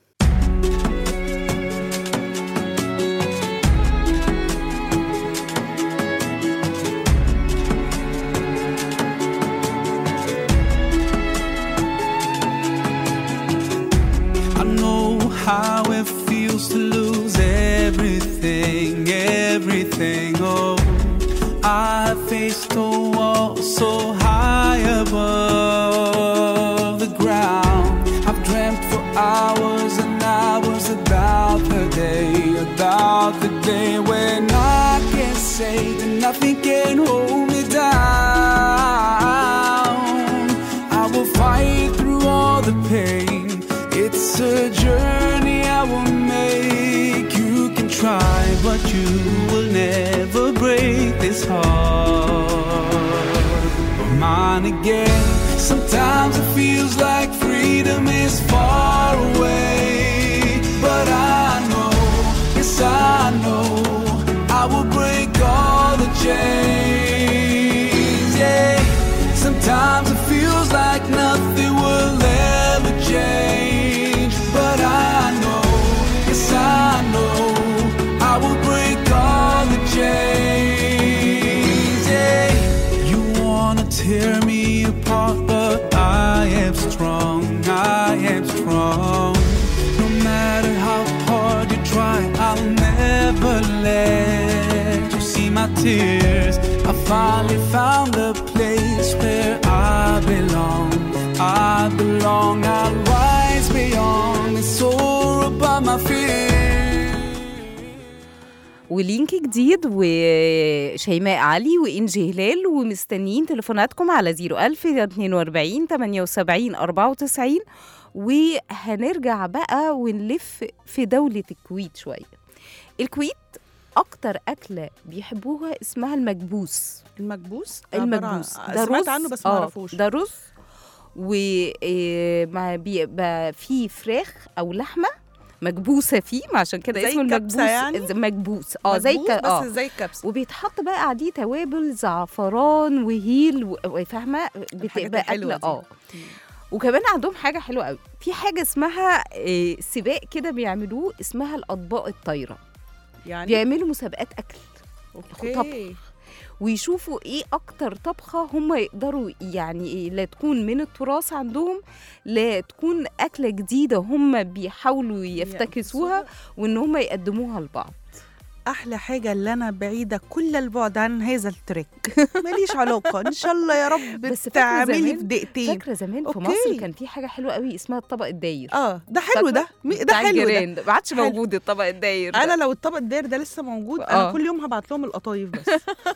Speaker 6: I know how it feels to lose everything, everything. Oh, I faced a wall so high above the ground. I've dreamt for hours and hours about the day, about the day when I can say that nothing can hold me down. I will fight through all the pain. It's a journey I will make. You can try, but you will never break this heart of mine again. Sometimes it feels like freedom is far away, but I know, yes I know, I will break all the chains. Yeah. Sometimes it feels like nothing will ever change, but I know, yes I know, I will break all the chains. Yeah. You wanna tear me apart, but I am strong. found the place where I belong. I belong. I'll rise beyond and soar above my fear.
Speaker 2: ولينك جديد وشيماء علي وإنجي هلال ومستنيين تليفوناتكم على 01000 42 78 94 وهنرجع بقى ونلف في دولة الكويت شوية الكويت أكتر أكلة بيحبوها اسمها المكبوس
Speaker 3: المكبوس
Speaker 2: المكبوس
Speaker 3: ده سمعت عنه بس ما
Speaker 2: آه،
Speaker 3: اعرفوش
Speaker 2: ده رز وما بيبقى فيه فراخ او لحمه مكبوسه فيه ما عشان كده
Speaker 3: زي
Speaker 2: اسمه
Speaker 3: الكبسة
Speaker 2: المكبوس
Speaker 3: يعني؟
Speaker 2: ز- مكبوس اه زي
Speaker 3: مكبوس
Speaker 2: ك... اه
Speaker 3: بس زي الكبسه
Speaker 2: وبيتحط بقى عليه توابل زعفران وهيل و- وفاهمه بتبقى
Speaker 3: الحلوة
Speaker 2: اكله
Speaker 3: دي.
Speaker 2: اه وكمان عندهم حاجه حلوه قوي في حاجه اسمها آه، سباق كده بيعملوه اسمها الاطباق الطايره
Speaker 3: يعني
Speaker 2: بيعملوا مسابقات اكل
Speaker 3: اوكي
Speaker 2: طبخ. ويشوفوا ايه اكتر طبخه هم يقدروا يعني إيه لا تكون من التراث عندهم لا تكون اكله جديده هم بيحاولوا يفتكسوها وان هم يقدموها لبعض
Speaker 3: احلى حاجه اللي انا بعيده كل البعد عن هذا التريك ماليش علاقه ان شاء الله يا رب
Speaker 2: بس فاكرة
Speaker 3: تعملي
Speaker 2: زمان-
Speaker 3: في دقيقتين
Speaker 2: فاكره زمان في
Speaker 3: أوكي.
Speaker 2: مصر كان في حاجه حلوه قوي اسمها الطبق الداير
Speaker 3: اه ده حلو ده
Speaker 2: فاكرة؟
Speaker 3: مي- ده
Speaker 2: بتاع
Speaker 3: حلو ده
Speaker 2: الجيران ده ما عادش
Speaker 3: حلو.
Speaker 2: موجود الطبق الداير ده.
Speaker 3: انا لو الطبق الداير ده لسه موجود انا
Speaker 2: آه.
Speaker 3: كل يوم هبعت لهم القطايف بس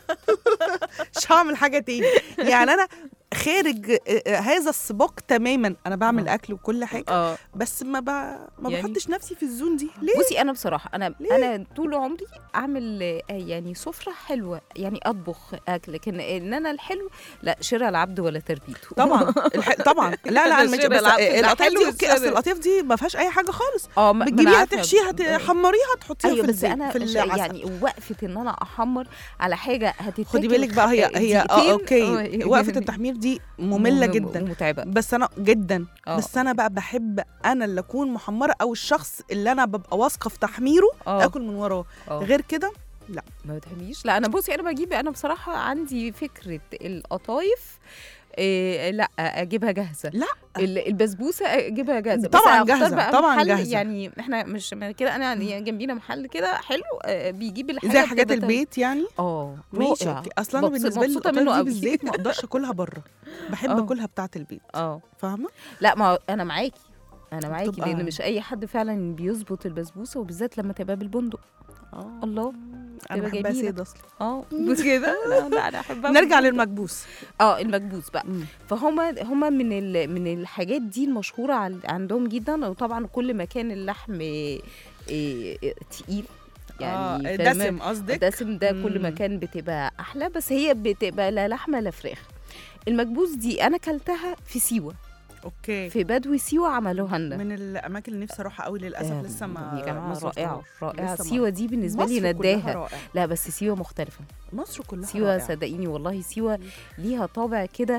Speaker 3: مش هعمل حاجه تاني يعني انا خارج آه، آه، هذا السباق تماما انا بعمل
Speaker 2: آه.
Speaker 3: اكل وكل حاجه
Speaker 2: اه
Speaker 3: بس ما ب... ما
Speaker 2: يعني-
Speaker 3: بحطش نفسي في الزون دي ليه
Speaker 2: بصي انا بصراحه انا
Speaker 3: ليه؟
Speaker 2: انا طول عمري اعمل آه، يعني سفره حلوه يعني اطبخ اكل لكن ان انا الحلو لا شراء العبد ولا تربيته
Speaker 3: طبعا الح... طبعا لا لا انا مش
Speaker 2: الشيبة
Speaker 3: بس
Speaker 2: العبد ده
Speaker 3: القطايف
Speaker 2: حلو
Speaker 3: دي اوكي اصل
Speaker 2: الشيبة.
Speaker 3: القطايف دي ما فيهاش اي حاجه خالص
Speaker 2: اه ما- ما أنا
Speaker 3: بتجيبيها
Speaker 2: عارفة.
Speaker 3: تحشيها تحمريها تحطيها
Speaker 2: ايوه
Speaker 3: في
Speaker 2: بس
Speaker 3: الزيت
Speaker 2: انا
Speaker 3: في
Speaker 2: ش-
Speaker 3: العسل
Speaker 2: يعني وقفه ان انا احمر على حاجه هتتاكل
Speaker 3: خدي بالك بقى هي هي اه
Speaker 2: دقيقتين.
Speaker 3: اوكي
Speaker 2: آه،
Speaker 3: وقفه
Speaker 2: يعني
Speaker 3: التحمير دي ممله
Speaker 2: مم-
Speaker 3: جدا
Speaker 2: ومتعبه
Speaker 3: بس انا جدا
Speaker 2: آه.
Speaker 3: بس انا بقى بحب انا اللي اكون محمره او الشخص اللي انا ببقى واثقه في تحميره
Speaker 2: اه
Speaker 3: اكل من وراه
Speaker 2: آه.
Speaker 3: غير كده
Speaker 2: ما بتحبيش لا انا بصي انا بجيب انا بصراحه عندي فكره القطايف إيه لا اجيبها جاهزه
Speaker 3: لا.
Speaker 2: ال- البسبوسه اجيبها جاهزه
Speaker 3: طبعاً
Speaker 2: بس أختار
Speaker 3: جاهزة،
Speaker 2: بقى
Speaker 3: طبعاً
Speaker 2: محل
Speaker 3: جاهزة.
Speaker 2: يعني احنا مش ما كده انا يعني جنبينا محل كده حلو آه، بيجيب الحاجه
Speaker 3: زي حاجات
Speaker 2: بتبقى تم-
Speaker 3: البيت يعني
Speaker 2: اه
Speaker 3: ماشي
Speaker 2: رائع.
Speaker 3: اوكي اصلا انا
Speaker 2: مبسوط-
Speaker 3: بالنسبه لي
Speaker 2: مبسوطة
Speaker 3: القطايف
Speaker 2: منه
Speaker 3: دي
Speaker 2: قوي.
Speaker 3: بالذات ما اقدرش اكلها بره بحب
Speaker 2: آه.
Speaker 3: اكلها بتاعه البيت
Speaker 2: اه
Speaker 3: فاهمه
Speaker 2: لا ما هو انا معاكي انا معاكي
Speaker 3: بتبقى-
Speaker 2: لان مش اي حد فعلا بيظبط البسبوسه وبالذات لما تبقى بالبندق
Speaker 3: اه
Speaker 2: الله
Speaker 3: انا
Speaker 2: تبقى
Speaker 3: بحبها
Speaker 2: جميلة.
Speaker 3: سيد اصلا
Speaker 2: اه بس كده لا لا انا احبها
Speaker 3: نرجع
Speaker 2: بالبندق.
Speaker 3: للمكبوس
Speaker 2: اه المكبوس بقى
Speaker 3: مم.
Speaker 2: فهم هم من ال... من الحاجات دي المشهوره عن- عندهم جدا وطبعا كل ما كان اللحم إيه، إيه، تقيل يعني
Speaker 3: آه،
Speaker 2: فاهمة؟
Speaker 3: دسم قصدك
Speaker 2: دسم ده كل ما
Speaker 3: مم.
Speaker 2: كان بتبقى احلى بس هي بتبقى لا لحمه لا فراخ المكبوس دي انا كلتها في سيوه
Speaker 3: اوكي
Speaker 2: في بدو سيوه عملوها لنا
Speaker 3: من الاماكن اللي نفسي اروحها قوي للاسف
Speaker 2: آه،
Speaker 3: لسه ما
Speaker 2: يا جماعه
Speaker 3: ما
Speaker 2: رائعه
Speaker 3: زرتهاش.
Speaker 2: رائعه
Speaker 3: لسه ما-
Speaker 2: سيوه دي بالنسبه لي
Speaker 3: مصر كلها
Speaker 2: نداها
Speaker 3: رائعة.
Speaker 2: لا بس سيوه مختلفه
Speaker 3: مصر كلها
Speaker 2: سيوه
Speaker 3: رائعة.
Speaker 2: صدقيني والله سيوه ليها طابع كده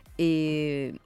Speaker 2: إيه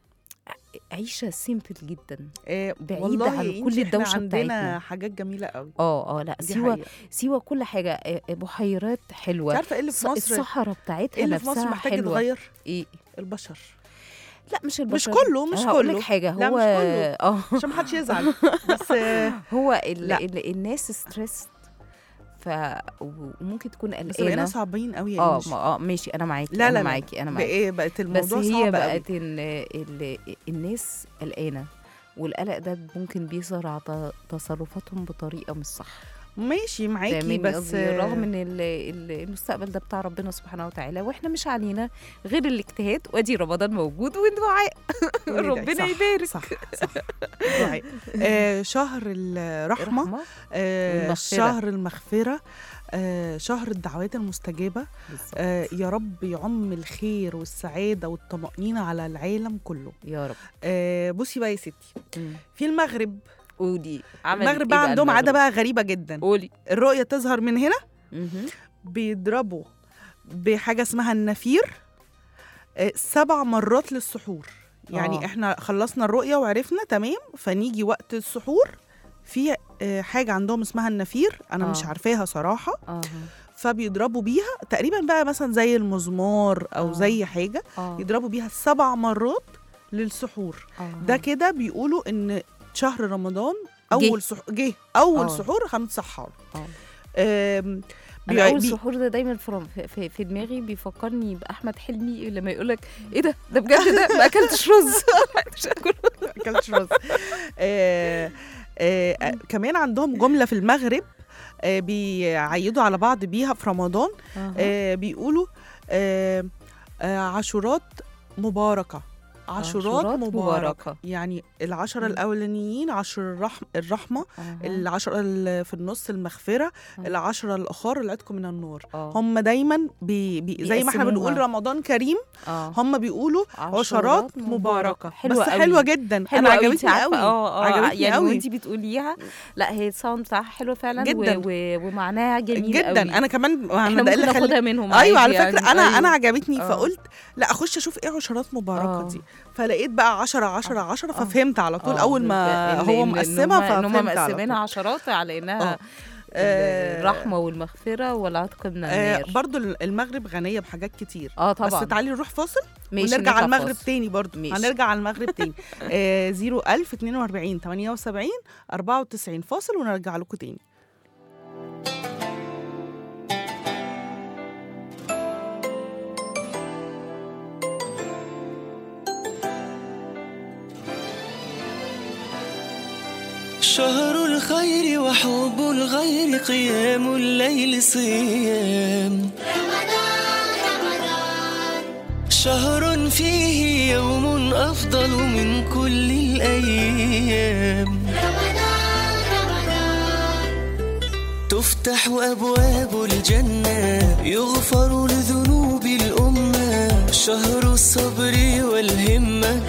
Speaker 2: عيشه سيمبل جدا
Speaker 3: آه،
Speaker 2: بعيدة
Speaker 3: والله
Speaker 2: عن
Speaker 3: يا
Speaker 2: كل
Speaker 3: إنجي، إحنا
Speaker 2: الدوشة
Speaker 3: عندنا
Speaker 2: بتاعتنا.
Speaker 3: حاجات جميله قوي
Speaker 2: اه اه لا
Speaker 3: دي
Speaker 2: سيوه
Speaker 3: حقيقة.
Speaker 2: سيوه كل حاجه آه، آه، بحيرات
Speaker 3: انت
Speaker 2: حلوه
Speaker 3: عارفه ايه اللي في
Speaker 2: الص-
Speaker 3: مصر
Speaker 2: الصحراء بتاعتها
Speaker 3: ايه اللي في
Speaker 2: نفسها
Speaker 3: مصر محتاج
Speaker 2: حلوه
Speaker 3: يتغير
Speaker 2: ايه
Speaker 3: البشر
Speaker 2: لا مش البشر
Speaker 3: كله، مش
Speaker 2: أنا هقول
Speaker 3: كله.
Speaker 2: لك حاجه
Speaker 3: لا،
Speaker 2: هو
Speaker 3: مش كله.
Speaker 2: اه
Speaker 3: عشان محدش يزعل بس آه،
Speaker 2: هو ال
Speaker 3: لا.
Speaker 2: ال الناس ستريس ف وممكن تكون
Speaker 3: بس بقينا
Speaker 2: قلقانه
Speaker 3: صعبين قوي يا
Speaker 2: اه
Speaker 3: إنجي.
Speaker 2: ما- اه ماشي انا معاكي
Speaker 3: لا
Speaker 2: انا
Speaker 3: لا لا
Speaker 2: معاكي انا معاكي
Speaker 3: بايه بقت
Speaker 2: بس
Speaker 3: الموضوع
Speaker 2: هي
Speaker 3: صعب قوي
Speaker 2: بقت ان ال- الناس قلقانه والقلق ده ممكن بيظهر على ت- تصرفاتهم بطريقه مش صح
Speaker 3: ماشي معاكي
Speaker 2: فاهماني
Speaker 3: بس
Speaker 2: قصدي؟ رغم ان ال- ال- المستقبل ده بتاع ربنا سبحانه وتعالى واحنا مش علينا غير الاجتهاد وادي رمضان موجود والدعاء
Speaker 3: ندعي.
Speaker 2: ربنا
Speaker 3: صح،
Speaker 2: يبارك
Speaker 3: صح صح دعاء. آه شهر الرحمه
Speaker 2: رحمة
Speaker 3: آه
Speaker 2: المغفرة.
Speaker 3: شهر المغفره آه شهر الدعوات المستجابه
Speaker 2: بالظبط.
Speaker 3: آه يا رب يعم الخير والسعاده والطمانينه على العالم كله
Speaker 2: يا رب
Speaker 3: آه بصي بقى يا ستي
Speaker 2: مم.
Speaker 3: في المغرب
Speaker 2: قولي عملت
Speaker 3: المغرب
Speaker 2: إيه
Speaker 3: بقى عندهم عاده
Speaker 2: المغرب؟
Speaker 3: بقى غريبه جدا
Speaker 2: قولي
Speaker 3: الرؤيه تظهر من هنا
Speaker 2: مهم.
Speaker 3: بيضربوا بحاجه اسمها النفير آه، سبع مرات للسحور يعني
Speaker 2: آه.
Speaker 3: احنا خلصنا الرؤيه وعرفنا تمام فنيجي وقت السحور في آه، حاجه عندهم اسمها النفير انا
Speaker 2: آه.
Speaker 3: مش عارفاها صراحه
Speaker 2: اه
Speaker 3: فبيضربوا بيها تقريبا بقى مثلا زي المزمار او
Speaker 2: آه.
Speaker 3: زي حاجه
Speaker 2: اه
Speaker 3: يضربوا بيها سبع مرات للسحور
Speaker 2: آه.
Speaker 3: ده كده بيقولوا ان شهر رمضان اول سح... جه اول
Speaker 2: آه.
Speaker 3: سحور هنتصحر
Speaker 2: آه.
Speaker 3: آم،
Speaker 2: انا
Speaker 3: بي-
Speaker 2: اول
Speaker 3: بي-
Speaker 2: سحور ده دايما في, في, في دماغي بيفكرني باحمد حلمي لما يقول لك ايه ده ده بجد ده ما اكلتش رز مش هاكل
Speaker 3: اكلتش رز آه آه آه كمان عندهم جمله في المغرب آه بيعيدوا على بعض بيها في رمضان آه بيقولوا آه آه عاشورات مباركه عاشورات
Speaker 2: عاشورات
Speaker 3: مباركة.
Speaker 2: مباركة.
Speaker 3: يعني العشرة
Speaker 2: مم.
Speaker 3: الأولانيين عشر الرحم الرحمة
Speaker 2: أها.
Speaker 3: العشرة اللي في النص المغفرة
Speaker 2: آه.
Speaker 3: العشرة الأخر العتق من النور
Speaker 2: آه.
Speaker 3: هم دايما بي بي زي ما احنا
Speaker 2: بيقسموها.
Speaker 3: بنقول رمضان كريم
Speaker 2: اه
Speaker 3: هم بيقولوا عشرات مباركة
Speaker 2: حلوة
Speaker 3: بس
Speaker 2: قوي.
Speaker 3: حلوة جدا
Speaker 2: حلوة
Speaker 3: أنا
Speaker 2: قوي، انت
Speaker 3: عجبتني
Speaker 2: عارفة،
Speaker 3: قوي
Speaker 2: اه اه
Speaker 3: عجبتني
Speaker 2: يعني
Speaker 3: قوي.
Speaker 2: وانتي بتقوليها لا هي الساوند بتاعها حلوه فعلا
Speaker 3: جداً.
Speaker 2: و... و... ومعناها جميل
Speaker 3: جدا
Speaker 2: قوي.
Speaker 3: انا كمان
Speaker 2: احنا
Speaker 3: أنا ده
Speaker 2: ممكن
Speaker 3: اللي خلى-
Speaker 2: ناخدها منهم
Speaker 3: ايوه
Speaker 2: عادي
Speaker 3: على فكره
Speaker 2: يعني.
Speaker 3: انا
Speaker 2: أيوة.
Speaker 3: انا عجبتني
Speaker 2: آه.
Speaker 3: فقلت لا اخش اشوف ايه عشرات مباركه
Speaker 2: آه.
Speaker 3: دي فلقيت بقى 10 10 10 ففهمت على طول
Speaker 2: آه،
Speaker 3: اول ما
Speaker 2: ال-
Speaker 3: هو
Speaker 2: ال-
Speaker 3: مقسمها
Speaker 2: ان هم
Speaker 3: ففهمت على
Speaker 2: مقسمينها
Speaker 3: طول
Speaker 2: عشرات على انها
Speaker 3: آه. آه.
Speaker 2: الرحمه والمغفره والعتق من
Speaker 3: آه
Speaker 2: النار
Speaker 3: برضو المغرب غنيه بحاجات كتير
Speaker 2: اه طبعا
Speaker 3: بس تعالي نروح فاصل
Speaker 2: ماشي،
Speaker 3: ونرجع
Speaker 2: نطلع
Speaker 3: على المغرب
Speaker 2: فاصل.
Speaker 3: تاني برضو
Speaker 2: ماشي.
Speaker 3: هنرجع على المغرب تاني آه 01000 42 78 94 فاصل ونرجع لكم تاني
Speaker 7: شهر الخير وحب الغير قيام الليل صيام شهر فيه يوم أفضل من كل الأيام تفتح أبواب الجنة يغفر لذنوب الأمة شهر الصبر والهمة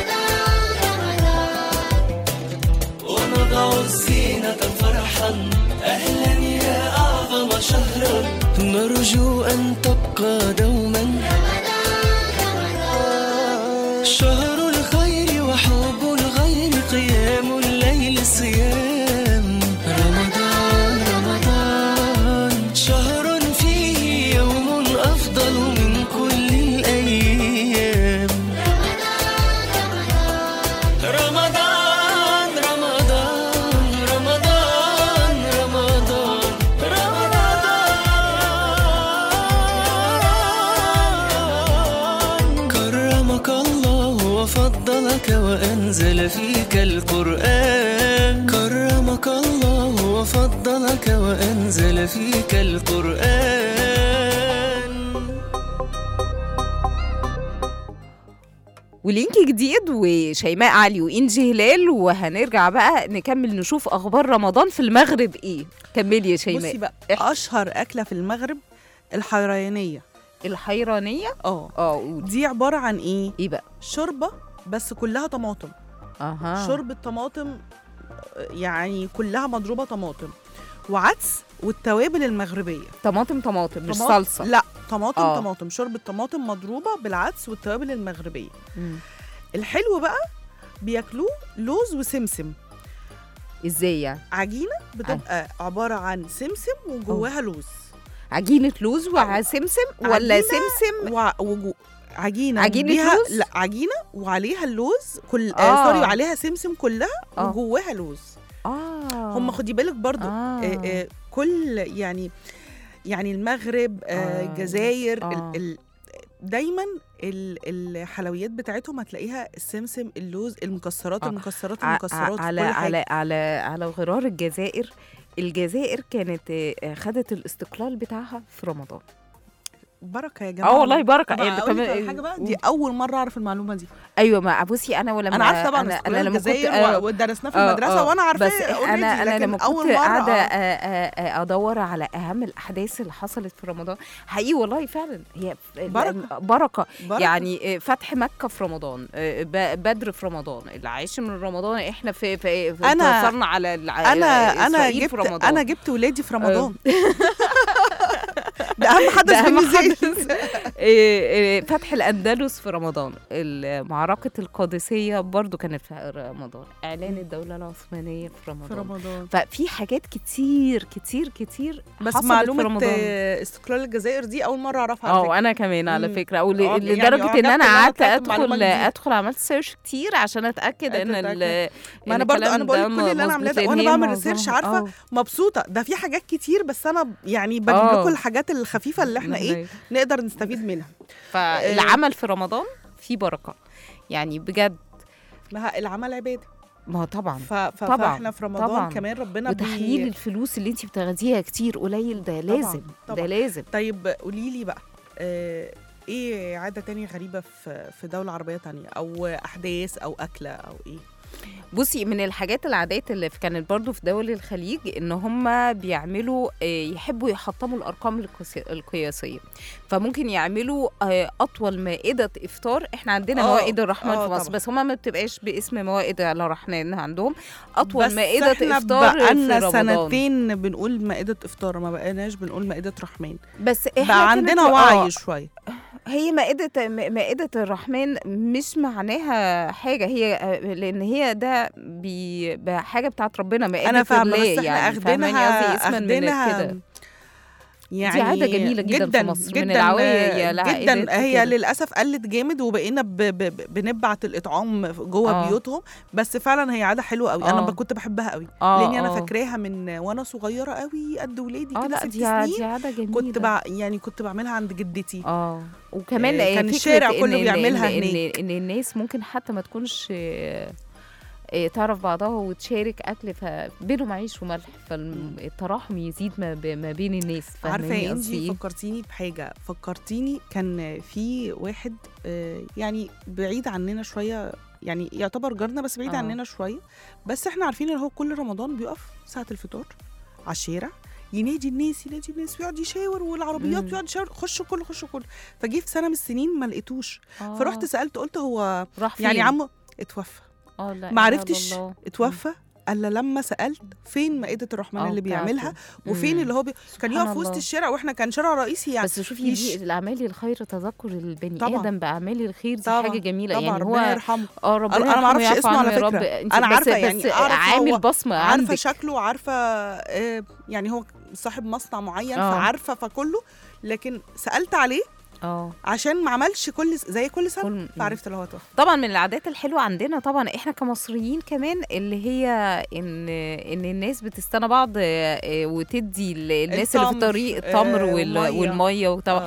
Speaker 7: ونضع الزينة فرحا أهلا يا أعظم شهرا نرجو أن تبقى دوما شهر الخير وحب الغير قيام الليل صيام رمضان رمضان شهر فيه يوم أفضل من كل الأيام رمضان رمضان رمضان رمضان رمضان كرمك الله وفضلك وأنزل فيك القرآن كرمك الله وفضلك وأنزل فيك القرآن
Speaker 2: ولينك جديد وشيماء علي وإنجي هلال وهنرجع بقى نكمل نشوف أخبار رمضان في المغرب إيه كملي يا
Speaker 3: بصي
Speaker 2: شيماء
Speaker 3: بقى
Speaker 2: احكي.
Speaker 3: اشهر اكله في المغرب الحيرانيه
Speaker 2: الحيرانية
Speaker 3: اه
Speaker 2: اه قولي
Speaker 3: دي عباره عن ايه
Speaker 2: إيه بقى
Speaker 3: شوربه بس كلها طماطم
Speaker 2: أها
Speaker 3: شوربه طماطم يعني كلها مضروبه طماطم وعدس والتوابل المغربيه
Speaker 2: طماطم طماطم مش
Speaker 3: طماطم-
Speaker 2: صلصة
Speaker 3: لا طماطم
Speaker 2: آه.
Speaker 3: طماطم شوربه طماطم مضروبه بالعدس والتوابل المغربيه
Speaker 2: مم.
Speaker 3: الحلو بقى بياكلوه لوز وسمسم
Speaker 2: إزاي يعني
Speaker 3: عجينه بتبقى عباره عن سمسم وجواها لوز
Speaker 2: عجينة لوز وسمسم ولا
Speaker 3: عجينة
Speaker 2: سمسم
Speaker 3: و... وجو... عجينه
Speaker 2: عجينة
Speaker 3: بيها...
Speaker 2: لوز؟
Speaker 3: لا عجينه وعليها اللوز كل آه.
Speaker 2: آه.
Speaker 3: سوري وعليها سمسم كلها
Speaker 2: آه.
Speaker 3: وجواها لوز
Speaker 2: آه
Speaker 3: هم خدي بالك برضو
Speaker 2: آه.
Speaker 3: آه. آه كل يعني يعني المغرب آه
Speaker 2: آه.
Speaker 3: الجزائر
Speaker 2: آه.
Speaker 3: ال... ال... دايما ال... الحلويات بتاعتهم هتلاقيها السمسم اللوز المكسرات
Speaker 2: آه.
Speaker 3: المكسرات
Speaker 2: ع-
Speaker 3: المكسرات
Speaker 2: على
Speaker 3: كل حاجة.
Speaker 2: على على على غرار الجزائر الجزائر كانت آه، خدت الاستقلال بتاعها في رمضان
Speaker 3: بركه يا جماعه
Speaker 2: اه والله بركه
Speaker 3: طب
Speaker 2: إيه،
Speaker 3: أقول لك
Speaker 2: كمان-
Speaker 3: على حاجه بقى دي اول مره اعرف المعلومه دي
Speaker 2: ايوه ما بصي انا ولما
Speaker 3: انا عارفه طبعا
Speaker 2: انا,
Speaker 3: استقلال
Speaker 2: أنا لما كنت
Speaker 3: الجزائر
Speaker 2: آه،
Speaker 3: و- ودرسناه في
Speaker 2: آه،
Speaker 3: المدرسه
Speaker 2: آه.
Speaker 3: وانا عارفاه
Speaker 2: بس
Speaker 3: already،
Speaker 2: انا انا
Speaker 3: لكن
Speaker 2: لما
Speaker 3: أول
Speaker 2: كنت
Speaker 3: مرة،
Speaker 2: قاعده
Speaker 3: آه.
Speaker 2: آه، آه، آه، ادور على اهم الاحداث اللي حصلت في رمضان حقيقي والله فعلا هي ف-
Speaker 3: بركة.
Speaker 2: بركه
Speaker 3: بركة.
Speaker 2: يعني آه، فتح مكه في رمضان آه، ب- بدر في رمضان العاشر من رمضان احنا في, في, في
Speaker 3: أنا-
Speaker 2: انتصرنا على الع-
Speaker 3: انا انا
Speaker 2: إسرائيل
Speaker 3: جبت
Speaker 2: في رمضان
Speaker 3: انا جبت ولادي في رمضان ده اهم حدث
Speaker 2: ده أهم
Speaker 3: بالنسبه لي
Speaker 2: حدث. إيه، إيه، فتح الأندلس في رمضان ال- معركة القادسية برضو كانت في رمضان إعلان الدولة العثمانية في رمضان,
Speaker 3: في رمضان
Speaker 2: ففي حاجات كتير كتير كتير
Speaker 3: بس
Speaker 2: حصلت في
Speaker 3: معلومه
Speaker 2: رمضان
Speaker 3: آه، استقلال الجزائر دي اول مره اعرفها على
Speaker 2: اه
Speaker 3: فكرة.
Speaker 2: انا كمان على
Speaker 3: مم.
Speaker 2: فكره او ل-
Speaker 3: آه، يعني
Speaker 2: لدرجه ان
Speaker 3: أعجبت
Speaker 2: انا
Speaker 3: إن أنا
Speaker 2: قعدت
Speaker 3: طلعت بمعلومة
Speaker 2: ادخل
Speaker 3: جديدة.
Speaker 2: ادخل عملت سيرش كتير عشان اتاكد ان
Speaker 3: أتأكد.
Speaker 2: ال-
Speaker 3: ما
Speaker 2: إن
Speaker 3: أنا برضو-
Speaker 2: الكلام
Speaker 3: أنا بقول
Speaker 2: ده
Speaker 3: كل اللي أنا
Speaker 2: مظبوط،
Speaker 3: عاملاه ده
Speaker 2: لأن
Speaker 3: وأنا
Speaker 2: هي
Speaker 3: بعمل
Speaker 2: معظمها-
Speaker 3: ريسيرش عارفة
Speaker 2: آه،
Speaker 3: مبسوطه ده في حاجات كتير بس انا يعني بجيب
Speaker 2: آه.
Speaker 3: لكم الحاجات الخفيفه اللي احنا ايه نقدر نستفيد منها
Speaker 2: فالعمل في رمضان فيه بركه يعني بجد
Speaker 3: ما ه- العمل عباده
Speaker 2: ما هو طبعا
Speaker 3: ف... ف...
Speaker 2: طبعاً،
Speaker 3: فاحنا في رمضان
Speaker 2: طبعاً.
Speaker 3: كمان ربنا
Speaker 2: وتحليل
Speaker 3: بي...
Speaker 2: الفلوس اللي انت بتاخديها كتير قليل ده لازم ده
Speaker 3: طبعاً.
Speaker 2: لازم
Speaker 3: طيب قولي لي بقى آه، ايه عاده تانية غريبه في في دوله عربيه تانية او احداث او اكله او ايه
Speaker 2: بصي من الحاجات العادات اللي في- كانت برضو في دول الخليج ان هم بيعملوا آه، يحبوا يحطموا الارقام القياس- القياسيه فممكن يعملوا آه، اطول مائده افطار احنا عندنا
Speaker 3: آه،
Speaker 2: موائد الرحمن
Speaker 3: آه،
Speaker 2: في مصر
Speaker 3: طبعاً.
Speaker 2: بس هم ما بتبقاش باسم موائد الرحمن عندهم
Speaker 3: بس
Speaker 2: اطول مائده
Speaker 3: احنا
Speaker 2: افطار في
Speaker 3: بقالنا
Speaker 2: رمضان
Speaker 3: سنتين بنقول مائده افطار ما بقيناش بنقول مائده رحمن
Speaker 2: بس احنا
Speaker 3: بقى
Speaker 2: كانت-
Speaker 3: عندنا
Speaker 2: آه،
Speaker 3: وعي شويه
Speaker 2: هي مائدة م- مائدة الرحمن مش معناها حاجة هي آه، لأن هي ده بي بقى حاجة بتاعت ربنا مائدة
Speaker 3: انا فاهمه
Speaker 2: الله
Speaker 3: بس احنا
Speaker 2: يعني فاهماني
Speaker 3: اخدينها
Speaker 2: قصدي اسما من
Speaker 3: اخدينها
Speaker 2: كده
Speaker 3: يعني
Speaker 2: دي عادة جميلة جدا في مصر، من العوائل لعائلات
Speaker 3: جدا هي
Speaker 2: وكده.
Speaker 3: للاسف قلت جامد وبقينا ب... ب... ب- بنبعت الاطعام جوه
Speaker 2: آه.
Speaker 3: بيوتهم بس فعلا هي عاده حلوه قوي انا
Speaker 2: آه.
Speaker 3: ب- كنت بحبها قوي
Speaker 2: آه،
Speaker 3: لاني انا
Speaker 2: آه.
Speaker 3: فاكراها من وانا صغيره قوي قد ولادي
Speaker 2: اه
Speaker 3: كده
Speaker 2: لا
Speaker 3: ست
Speaker 2: دي ع- دي
Speaker 3: سنين
Speaker 2: عادة جميلة
Speaker 3: كنت بع... يعني كنت بعملها عند جدتي
Speaker 2: اه وكمان
Speaker 3: آه، كان
Speaker 2: فكرة
Speaker 3: الشارع
Speaker 2: إن-
Speaker 3: كله
Speaker 2: إن-
Speaker 3: بيعملها
Speaker 2: إن, إن,
Speaker 3: هناك.
Speaker 2: إن الناس ممكن حتى ما تكونش آه، آه، تعرف بعضها وتشارك اكل فبينهم عيش وملح فالتراحم يزيد ما, ب- ما بين الناس
Speaker 3: عارفه
Speaker 2: فاهماني
Speaker 3: يا
Speaker 2: قصدي
Speaker 3: انجي
Speaker 2: إيه؟
Speaker 3: فكرتيني بحاجه فكرتيني كان في واحد آه، يعني بعيد عننا شويه يعني يعتبر جارنا بس بعيد
Speaker 2: آه.
Speaker 3: عننا شويه بس احنا عارفين ان هو كل رمضان بيقف ساعه الفطار على الشارع ينادي الناس ينادي الناس ويقعد يشاور والعربيات
Speaker 2: مم.
Speaker 3: ويقعد يشاور خشوا كله خشوا كله فجه في سنه من السنين ما لقيتوش
Speaker 2: آه،
Speaker 3: فرحت سالت قلت هو
Speaker 2: راح
Speaker 3: يعني
Speaker 2: فين؟
Speaker 3: عمو اتوفى
Speaker 2: اه لا
Speaker 3: ما
Speaker 2: إله إلا
Speaker 3: عرفتش
Speaker 2: الله.
Speaker 3: اتوفى الا لما سالت فين مائده الرحمن
Speaker 2: آه،
Speaker 3: اللي
Speaker 2: بتاعته.
Speaker 3: بيعملها وفين
Speaker 2: مم.
Speaker 3: اللي هو بي... كان
Speaker 2: سبحان
Speaker 3: يقف في وسط
Speaker 2: الله.
Speaker 3: الشارع واحنا كان شارع رئيسي يعني
Speaker 2: بس شوفي
Speaker 3: مش-
Speaker 2: دي الاعمال الخير تذكر البني
Speaker 3: طبعاً.
Speaker 2: ادم باعمال الخير دي
Speaker 3: طبعاً،
Speaker 2: حاجه جميله
Speaker 3: طبعا
Speaker 2: يعني
Speaker 3: ربنا
Speaker 2: هو
Speaker 3: يرحمه
Speaker 2: اه ربنا
Speaker 3: أنا- أنا ما
Speaker 2: يرحمه
Speaker 3: أعرفش
Speaker 2: ويعفو
Speaker 3: اسمه
Speaker 2: عنه
Speaker 3: على
Speaker 2: يا رب
Speaker 3: فكرة.
Speaker 2: انت
Speaker 3: أنا
Speaker 2: بس
Speaker 3: عارفة
Speaker 2: بس
Speaker 3: يعني أعرف
Speaker 2: عامل
Speaker 3: هو-
Speaker 2: بصمه
Speaker 3: عارفه
Speaker 2: عندك
Speaker 3: شكله عارفه آه، يعني هو صاحب مصنع معين
Speaker 2: آه.
Speaker 3: فعارفه فكله لكن سالت عليه
Speaker 2: اه
Speaker 3: عشان ما عملش كل س- زي كل سنه
Speaker 2: كل-
Speaker 3: فعرفت اللي هو توفى
Speaker 2: طبعا من العادات الحلوه عندنا طبعا احنا كمصريين كمان اللي هي ان ان الناس بتستنى بعض آه، آه، وتدي ال- الناس اللي في
Speaker 3: التمر،
Speaker 2: الطريق
Speaker 3: آه،
Speaker 2: التمر وال-
Speaker 3: ومية.
Speaker 2: والميه وطبعا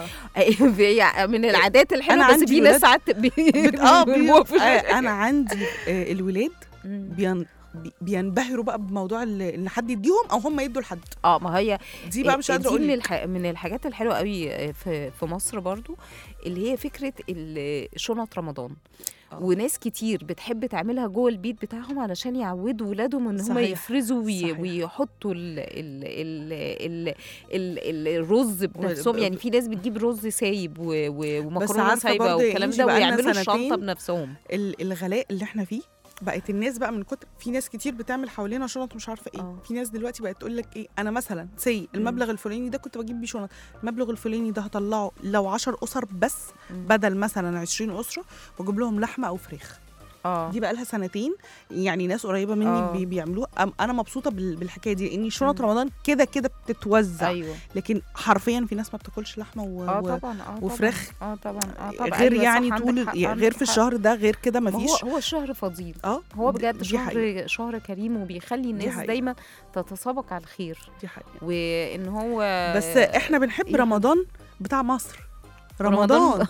Speaker 3: آه.
Speaker 2: من العادات الحلوه بس
Speaker 3: عندي
Speaker 2: في
Speaker 3: ولاد
Speaker 2: ناس ساعات بي-
Speaker 3: بت- اه بي-
Speaker 2: بيرموها في
Speaker 3: آه، انا عندي آه، الولاد
Speaker 2: مم.
Speaker 3: بين بي- بينبهروا بقى بموضوع ال- ان حد يديهم او هم يدوا لحد
Speaker 2: اه ما هي
Speaker 3: دي بقى مش قادره
Speaker 2: دي من,
Speaker 3: اقول
Speaker 2: الح... من الحاجات الحلوه قوي في في مصر برضو اللي هي فكره ال- شنط رمضان
Speaker 3: آه.
Speaker 2: وناس كتير بتحب تعملها جوه البيت بتاعهم علشان يعودوا ولادهم ان هم
Speaker 3: صحيح.
Speaker 2: يفرزوا وي...
Speaker 3: صحيح.
Speaker 2: ويحطوا ال... ال... ال... ال... ال... الرز بنفسهم
Speaker 3: ب-
Speaker 2: يعني في ناس بتجيب رز سايب و... و... ومكرونه
Speaker 3: عارفة
Speaker 2: سايبه
Speaker 3: برضه يا
Speaker 2: والكلام
Speaker 3: إنجي
Speaker 2: ده
Speaker 3: بقالنا
Speaker 2: ويعملوا
Speaker 3: سنتين
Speaker 2: الشنطه بنفسهم
Speaker 3: ال- الغلاء اللي احنا فيه بقت الناس بقى من كتر في ناس كتير بتعمل حوالينا شنط مش عارفه ايه
Speaker 2: آه.
Speaker 3: في ناس دلوقتي بقت تقول لك ايه انا مثلا سي المبلغ الفلاني ده كنت بجيب بيه شنط المبلغ الفلاني ده هطلعه لو 10 اسر بس
Speaker 2: مم.
Speaker 3: بدل مثلا 20 اسره واجيب لهم لحمه او فراخ
Speaker 2: اه
Speaker 3: دي بقى لها سنتين يعني ناس قريبه مني
Speaker 2: آه.
Speaker 3: بي بيعملوها أم- انا مبسوطه بال- بالحكايه دي لان شنط
Speaker 2: مم.
Speaker 3: رمضان كده كده بتتوزع
Speaker 2: ايوه
Speaker 3: لكن حرفيا في ناس ما بتاكلش لحمه و...
Speaker 2: اه
Speaker 3: و...
Speaker 2: طبعا اه
Speaker 3: وفراخ.
Speaker 2: طبعا اه طبعا اه طبعا
Speaker 3: غير
Speaker 2: أيوة صح،
Speaker 3: يعني
Speaker 2: عندك
Speaker 3: طول
Speaker 2: حق،
Speaker 3: يعني
Speaker 2: عندك
Speaker 3: غير في
Speaker 2: حق.
Speaker 3: الشهر ده غير كده
Speaker 2: ما
Speaker 3: مفيش
Speaker 2: هو هو الشهر فضيل
Speaker 3: اه
Speaker 2: هو
Speaker 3: دي-
Speaker 2: بجد
Speaker 3: دي حقيقة.
Speaker 2: شهر شهر كريم وبيخلي الناس
Speaker 3: حقيقة.
Speaker 2: دايما تتسابق على الخير
Speaker 3: دي حقيقة.
Speaker 2: وان هو
Speaker 3: بس احنا بنحب
Speaker 2: إيه؟
Speaker 3: رمضان بتاع مصر
Speaker 2: رمضان.
Speaker 3: رمضان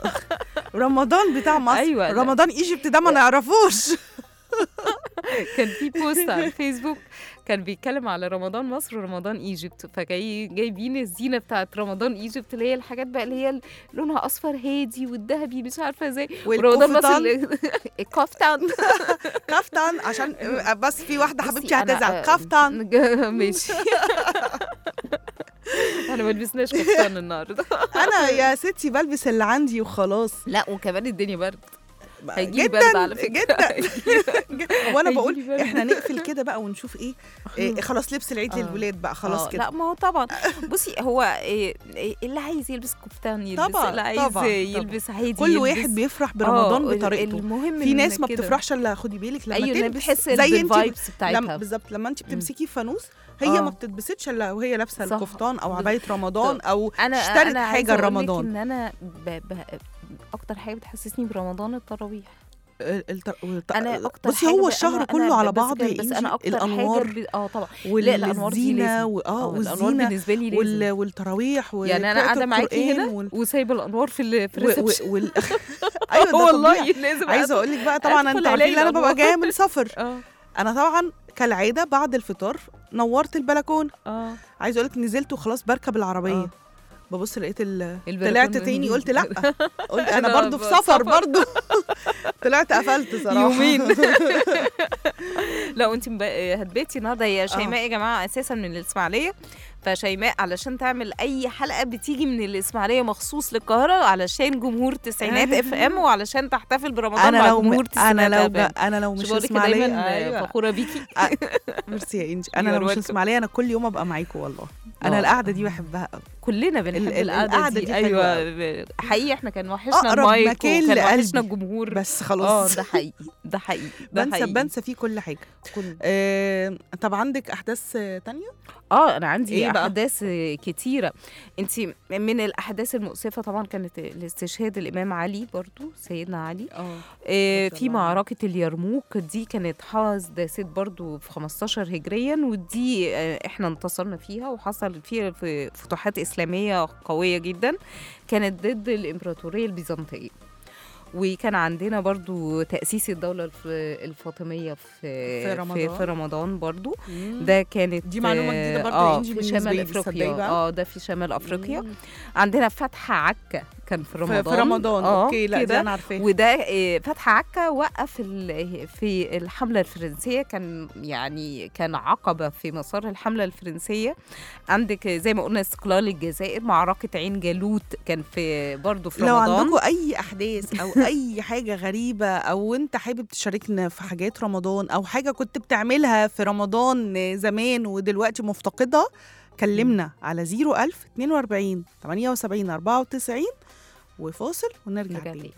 Speaker 3: رمضان بتاع مصر
Speaker 2: أيوة، لا.
Speaker 3: رمضان ايجيبت ده ما نعرفوش
Speaker 2: كان في بوست على الفيسبوك كان بيتكلم على رمضان مصر ورمضان ايجيبت فجاي جايبين الزينه بتاعت رمضان ايجيبت اللي هي الحاجات بقى اللي هي لونها اصفر هادي والذهبي مش عارفه ازاي ورمضان مصر
Speaker 3: والكفتان
Speaker 2: اللي- الكفتان
Speaker 3: كفتان عشان بس في واحده
Speaker 2: بصي،
Speaker 3: حبيبتي
Speaker 2: أنا،
Speaker 3: هتزعل
Speaker 2: آه،
Speaker 3: كفتان
Speaker 2: ماشي انا ما لبسناش كفتان النهارده
Speaker 3: انا يا ستي بلبس اللي عندي وخلاص
Speaker 2: لا وكمان الدنيا برد هيجي
Speaker 3: جدا
Speaker 2: برد على فكره
Speaker 3: جدا وانا
Speaker 2: هيجيلي
Speaker 3: بقول
Speaker 2: برد.
Speaker 3: احنا نقفل كده بقى ونشوف ايه, إيه خلاص لبس العيد
Speaker 2: آه.
Speaker 3: للولاد بقى خلاص
Speaker 2: آه،
Speaker 3: كده
Speaker 2: لا ما هو طبعا بصي هو إيه إيه اللي عايز يلبس كفتان يلبس
Speaker 3: طبعاً،
Speaker 2: اللي عايز
Speaker 3: طبعاً،
Speaker 2: يلبس عادي
Speaker 3: كل
Speaker 2: يلبس.
Speaker 3: واحد بيفرح برمضان
Speaker 2: آه،
Speaker 3: بطريقته
Speaker 2: المهم
Speaker 3: في
Speaker 2: إن
Speaker 3: ناس ما
Speaker 2: كده.
Speaker 3: بتفرحش الا خدي بالك لما
Speaker 2: ايوه اللي
Speaker 3: تلبس
Speaker 2: بتحس
Speaker 3: زي انت
Speaker 2: بالفايبس
Speaker 3: لما
Speaker 2: بتاعتها
Speaker 3: بالظبط لما انت بتمسكي فانوس هي
Speaker 2: آه.
Speaker 3: ما بتتبسطش الا وهي لابسه
Speaker 2: صح.
Speaker 3: الكفتان او
Speaker 2: بال-
Speaker 3: عبايه رمضان او
Speaker 2: انا
Speaker 3: اشترت
Speaker 2: انا
Speaker 3: حاجة
Speaker 2: عايزة أقولك
Speaker 3: رمضان.
Speaker 2: ان انا ب... ب... اكتر حاجه بتحسسني برمضان التراويح
Speaker 3: ال- الت- والت-
Speaker 2: انا اكتر
Speaker 3: بصي
Speaker 2: حاجة
Speaker 3: هو
Speaker 2: ب-
Speaker 3: الشهر
Speaker 2: أنا
Speaker 3: كله
Speaker 2: أنا
Speaker 3: على
Speaker 2: بس
Speaker 3: بعض
Speaker 2: كده،
Speaker 3: يا
Speaker 2: بس
Speaker 3: إنجي
Speaker 2: انا اكتر
Speaker 3: الانوار
Speaker 2: حاجه ب... اه طبعا لا الانوار دي
Speaker 3: والزينه
Speaker 2: لازم
Speaker 3: و- اه
Speaker 2: آه، الانوار
Speaker 3: والزينه
Speaker 2: بالنسبه لي
Speaker 3: وال...
Speaker 2: لازم
Speaker 3: والتراويح
Speaker 2: يعني انا
Speaker 3: وقراءة
Speaker 2: قاعده معاكي
Speaker 3: القرآن
Speaker 2: هنا
Speaker 3: وال...
Speaker 2: وسايبه الانوار في ال... في
Speaker 3: و... و...
Speaker 2: الريسبشن
Speaker 3: وال... ايوه ده
Speaker 2: والله
Speaker 3: طبيعي.
Speaker 2: لازم
Speaker 3: عايزه اقول لك بقى طبعا
Speaker 2: أدخل
Speaker 3: انت عارفين
Speaker 2: ألاقي
Speaker 3: ان انا ببقى
Speaker 2: الأنوار.
Speaker 3: جايه من سفر
Speaker 2: اه
Speaker 3: انا طبعا كالعاده بعد الفطار نورت البلكون
Speaker 2: اه
Speaker 3: عايزه اقول لك نزلت وخلاص بركب العربيه
Speaker 2: آه.
Speaker 3: ببص لقيت ال...
Speaker 2: البلكون
Speaker 3: طلعت
Speaker 2: من-
Speaker 3: تاني قلت لا قلت انا
Speaker 2: أنا
Speaker 3: برضو في
Speaker 2: بسافر.
Speaker 3: سفر برضو طلعت قفلت صراحه
Speaker 2: يومين لا وانت مب... هتبيتي النهارده هي شيماء يا جماعه اساسا من الاسماعيليه فشيماء علشان تعمل اي حلقه بتيجي من الاسماعيليه مخصوص للقاهره علشان جمهور تسعينات اف ام وعلشان تحتفل برمضان
Speaker 3: انا
Speaker 2: مع
Speaker 3: لو
Speaker 2: جمهور
Speaker 3: انا
Speaker 2: تسعينات
Speaker 3: لو
Speaker 2: FM.
Speaker 3: انا لو مش
Speaker 2: مش بقولك
Speaker 3: اسماعيليه
Speaker 2: دايما
Speaker 3: أيوة.
Speaker 2: فخوره بيكي
Speaker 3: ميرسي يا انجي انا
Speaker 2: You
Speaker 3: لو
Speaker 2: are
Speaker 3: مش
Speaker 2: welcome.
Speaker 3: اسماعيليه انا كل يوم ابقى معاكم والله انا
Speaker 2: آه.
Speaker 3: القعده دي بحبها قوي
Speaker 2: كلنا بنحب
Speaker 3: ال- ال-
Speaker 2: القعده,
Speaker 3: القعدة
Speaker 2: دي,
Speaker 3: دي حلوة
Speaker 2: ايوه حقيقي احنا كان وحشنا
Speaker 3: أقرب
Speaker 2: المايك
Speaker 3: مكان
Speaker 2: وكان وحشنا
Speaker 3: لقلبي.
Speaker 2: الجمهور
Speaker 3: بس
Speaker 2: اه
Speaker 3: خلاص
Speaker 2: ده حقيقي ده حقيقي ده
Speaker 3: بنسى
Speaker 2: حقيقي.
Speaker 3: بنسى فيه كل حاجه
Speaker 2: كل
Speaker 3: آه، طب عندك احداث آه، تانية
Speaker 2: اه انا عندي
Speaker 3: إيه بقى؟
Speaker 2: احداث كتيره انت من الاحداث المؤسفه طبعا كانت الاستشهاد الامام علي برضو سيدنا علي
Speaker 3: اه
Speaker 2: آه
Speaker 3: رضي
Speaker 2: في
Speaker 3: الله عنه.
Speaker 2: معركه اليرموك دي كانت حدثت برضو في 15 هجريا ودي آه احنا انتصرنا فيها وحصل فيها في فتوحات اسلاميه قويه جدا كانت ضد الامبراطوريه البيزنطيه وكان عندنا برضو تأسيس الدولة الف- الفاطمية في
Speaker 3: في رمضان.
Speaker 2: في, في رمضان برضو
Speaker 3: مم.
Speaker 2: ده كانت
Speaker 3: دي معلومة جديدة برضو
Speaker 2: اه
Speaker 3: يا إنجي
Speaker 2: في
Speaker 3: بالنسبة
Speaker 2: شمال
Speaker 3: لي، تصدقي
Speaker 2: افريقيا
Speaker 3: بقى؟
Speaker 2: اه ده في شمال افريقيا
Speaker 3: مم.
Speaker 2: عندنا فتح عكا كان في
Speaker 3: في,
Speaker 2: رمضان
Speaker 3: في رمضان
Speaker 2: اه
Speaker 3: اوكي لا دي
Speaker 2: كده
Speaker 3: انا عارفاه
Speaker 2: وده آه، فتح عكا وقف ال- في الحملة الفرنسية كان يعني كان عقبة في مسار الحملة الفرنسية عندك زي ما قلنا استقلال الجزائر معركة عين جالوت كان في برضه في
Speaker 3: لو
Speaker 2: رمضان
Speaker 3: عندكم اي احداث او اي حاجه غريبه او انت حابب تشاركنا في حاجات رمضان او حاجه كنت بتعملها في رمضان زمان ودلوقتي مفتقدها كلمنا على 01000 42 78 94 وفاصل ونرجع
Speaker 2: نرجع
Speaker 3: تاني
Speaker 2: تاني.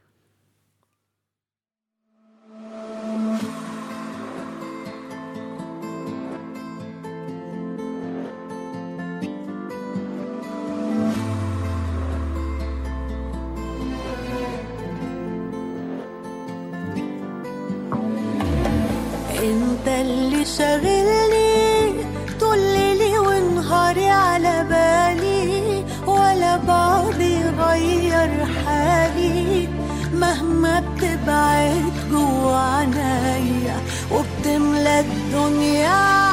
Speaker 8: انت اللي شاغلني طول ليلي ونهاري على بالي ولا بعضي غير حالي مهما بتبعد جوا عنايا وبتملى الدنيا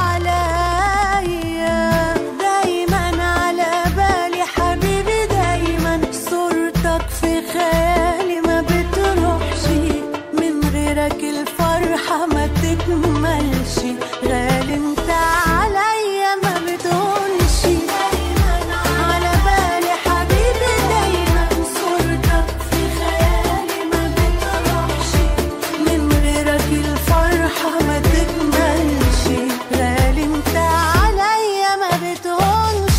Speaker 8: عليا دايما على بالي حبيبي دايما صورتك في خيالي ما بتروحش من غيرك الفرحة ما تكملش غالي انت عليا ما بتقولش على بالي حبيبي دايما صورتك في خيالي ما بتروحش من غيرك الفرحة ما تكملش غالي انت عليا ما بتهونش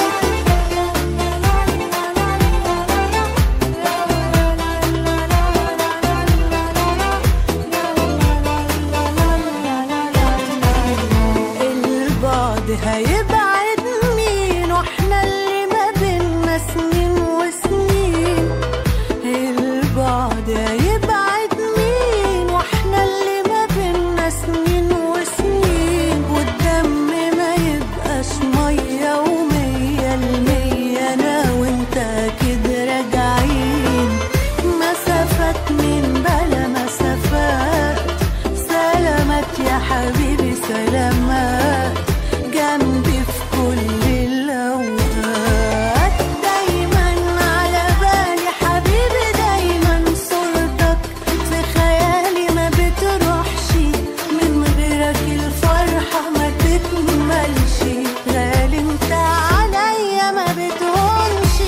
Speaker 8: البعد هيبعد مين واحنا اللي ما بينا سنين وسنين البعد هيبعد مين واحنا اللي ما بينا سنين وسنين والدم ما يبقاش مية ومية المية انا وانت كده راجعين مسافات من بلا مسافات سلامات يا حبيبي سلامات جنبي في كل الأوقات دايما على بالي حبيبي دايما صورتك في خيالي ما بتروحش من غيرك الفرحة ما تكملش غالي انت عليا ما بتهونش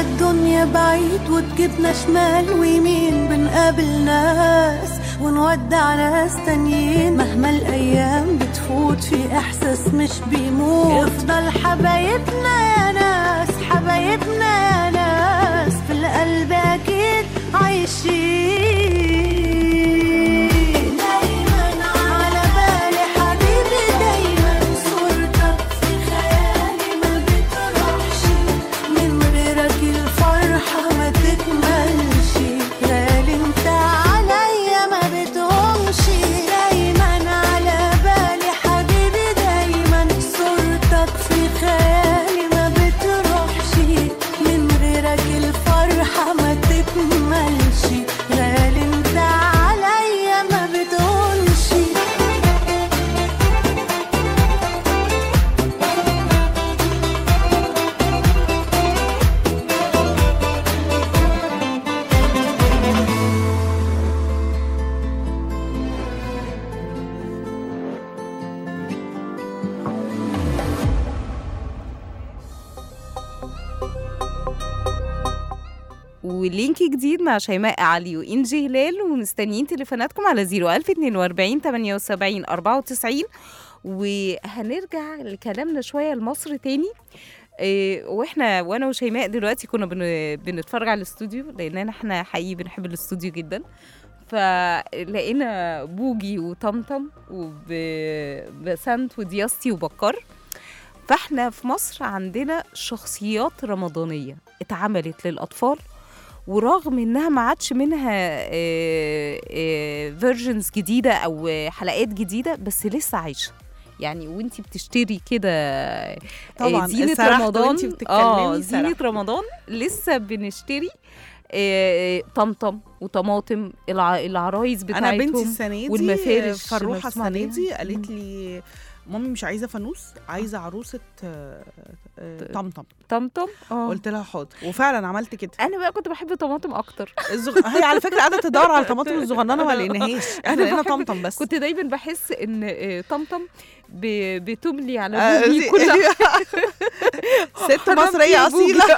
Speaker 8: الدنيا بعيد وتجيبنا شمال ويمين بنقابل ناس ونودع ناس تانيين مهما الأيام بتفوت في إحساس مش بيموت يفضل حبايبنا يا ناس حبايبنا يا ناس في القلب أكيد عايشين دايما على بالي حبيبي دايما صورتك في خيالي ما بتروحش من غيرك الفرحة ما تكملش غالي انت عليا ما بتقومش دايما على بالي حبيبي دايما صورتك في خيالي ما بتروحش من غيرك الفرحة ما تكملش غالي انت عليا ما بتقولش
Speaker 2: ولينك جديد مع شيماء علي وإنجي هلال ومستنيين تليفوناتكم على 01042 78 94 وهنرجع لكلامنا شوية لمصر تاني إيه، واحنا وانا وشيماء دلوقتي كنا بن... بنتفرج على الاستوديو لان احنا حقيقي بنحب الاستوديو جدا فلقينا بوجي وطمطم وبسنت ودياستي وبكر فاحنا في مصر عندنا شخصيات رمضانية اتعملت للأطفال ورغم انها ما عادش منها فيرجنز جديده او آه، حلقات جديده بس لسه عايشه يعني وانتي بتشتري كده آه،
Speaker 3: طبعاً،
Speaker 2: زينه
Speaker 3: سرحت
Speaker 2: رمضان
Speaker 3: وانتي بتتكلمي،
Speaker 2: اه زينه
Speaker 3: سرحت.
Speaker 2: رمضان لسه بنشتري آه، طمطم وطماطم الع... العرايس بتاعتهم
Speaker 3: انا بنتي السنه دي
Speaker 2: والمفارش
Speaker 3: فروحه
Speaker 2: مرسوم
Speaker 3: السنه
Speaker 2: عليها.
Speaker 3: دي قالت لي مامي مش عايزه فانوس عايزه عروسه آه، آه، طمطم
Speaker 2: طمطم اه
Speaker 3: قلت لها حاضر وفعلا عملت كده
Speaker 2: انا بقى كنت بحب طماطم اكتر
Speaker 3: الزغ... هي على فكره قاعده تدور على الطماطم الصغننه ما لقيناهاش احنا
Speaker 2: أنا
Speaker 3: لقينا
Speaker 2: بحب-
Speaker 3: طمطم بس
Speaker 2: كنت دايما بحس ان آه، طمطم ب- بتملي على
Speaker 3: آه،
Speaker 2: بوجي
Speaker 3: زي-
Speaker 2: كلها
Speaker 3: ست
Speaker 2: حرمت
Speaker 3: مصريه
Speaker 2: يا بوجي.
Speaker 3: اصيله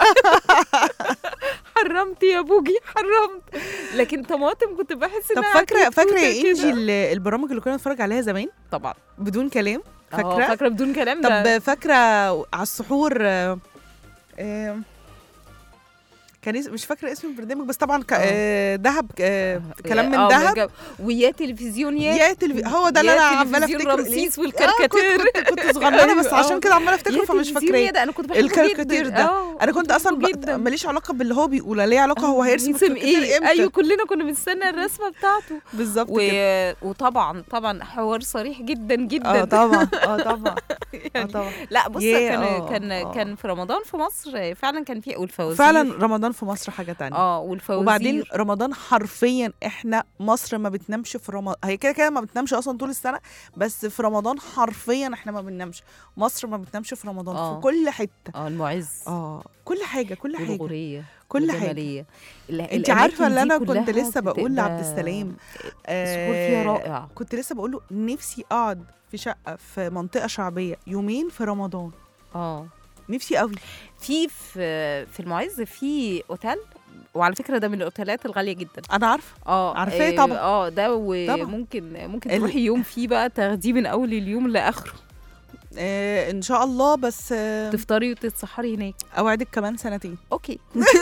Speaker 2: حرمت يا بوجي حرمت لكن طماطم كنت بحس
Speaker 3: طب
Speaker 2: انها
Speaker 3: فاكره فاكره يا
Speaker 2: كتكوتة
Speaker 3: انجي
Speaker 2: كده.
Speaker 3: ال- البرامج اللي كنا بنتفرج عليها زمان
Speaker 2: طبعا
Speaker 3: بدون كلام
Speaker 2: فاكره
Speaker 3: فاكره
Speaker 2: فاكره بدون كلام ده
Speaker 3: طب فاكره على السحور آه، آه، كان اس- مش فاكره اسم البرنامج بس طبعا ك- آه، دهب آه، كلام من
Speaker 2: آه،
Speaker 3: دهب
Speaker 2: جو- ويا تلفزيون يا
Speaker 3: يا تلفي... هو ده اللي
Speaker 2: يا
Speaker 3: انا عماله
Speaker 2: تلفزيون
Speaker 3: افتكره
Speaker 2: رمسيس
Speaker 3: ليه؟
Speaker 2: والكاريكاتير.
Speaker 3: آه كنت, كنت, كنت صغننه بس
Speaker 2: أيوة،
Speaker 3: عشان
Speaker 2: آه.
Speaker 3: كده عماله افتكره
Speaker 2: يا
Speaker 3: فمش
Speaker 2: تلفزيون يا
Speaker 3: فاكراه
Speaker 2: ده انا كنت بحبه
Speaker 3: الكاريكاتير
Speaker 2: جدا.
Speaker 3: ده.
Speaker 2: آه،
Speaker 3: انا كنت اصلا
Speaker 2: بحبه
Speaker 3: ب-
Speaker 2: جدا
Speaker 3: ماليش علاقه باللي هو بيقول ليه علاقه هو هيرسم
Speaker 2: يرسم
Speaker 3: الكاريكاتير
Speaker 2: ايه
Speaker 3: امتى
Speaker 2: ايوه كلنا كنا بنستنى الرسمه بتاعته
Speaker 3: بالظبط
Speaker 2: و...
Speaker 3: كده
Speaker 2: وطبعا طبعا حوار صريح جدا جدا
Speaker 3: اه طبعا اه طبعا اه
Speaker 2: يعني
Speaker 3: طبعا
Speaker 2: لا بص
Speaker 3: ياه،
Speaker 2: كان
Speaker 3: آه،
Speaker 2: كان
Speaker 3: آه.
Speaker 2: كان في رمضان في مصر فعلا كان في والفوازير
Speaker 3: فعلا رمضان في مصر حاجه تانية
Speaker 2: اه والفوازير
Speaker 3: وبعدين رمضان حرفيا احنا مصر ما بتنامش في رمضان هي كده كده ما بتنامش اصلا طول السنه بس في رمضان حرفيا احنا ما بننامش مصر ما بتنامش في رمضان
Speaker 2: آه.
Speaker 3: في كل حته
Speaker 2: اه المعز
Speaker 3: اه كل حاجه كل حاجه
Speaker 2: والغورية
Speaker 3: كل حاجه
Speaker 2: والجمالية. ال-
Speaker 3: انت عارفه اللي
Speaker 2: الأماكن
Speaker 3: انا
Speaker 2: دي
Speaker 3: كنت
Speaker 2: كلها
Speaker 3: لسه بقول
Speaker 2: بتبقى-
Speaker 3: لعبد السلام
Speaker 2: السحور فيها
Speaker 3: آه،
Speaker 2: رائع
Speaker 3: كنت لسه بقول له نفسي اقعد في شقه في منطقه شعبيه يومين في رمضان
Speaker 2: اه
Speaker 3: نفسي قوي
Speaker 2: في في في المعز في اوتيل وعلى فكره ده من الاوتيلات الغاليه جدا
Speaker 3: انا عارفه
Speaker 2: اه
Speaker 3: عارفاه
Speaker 2: آه،
Speaker 3: طبعا.
Speaker 2: اه ده
Speaker 3: طبعا.
Speaker 2: وممكن ممكن
Speaker 3: ال-
Speaker 2: تروحي يوم فيه بقى تاخديه من اول اليوم لاخره
Speaker 3: آه ان شاء الله بس آه
Speaker 2: تفطري وتتسحري هناك
Speaker 3: اوعدك كمان سنتين
Speaker 2: اوكي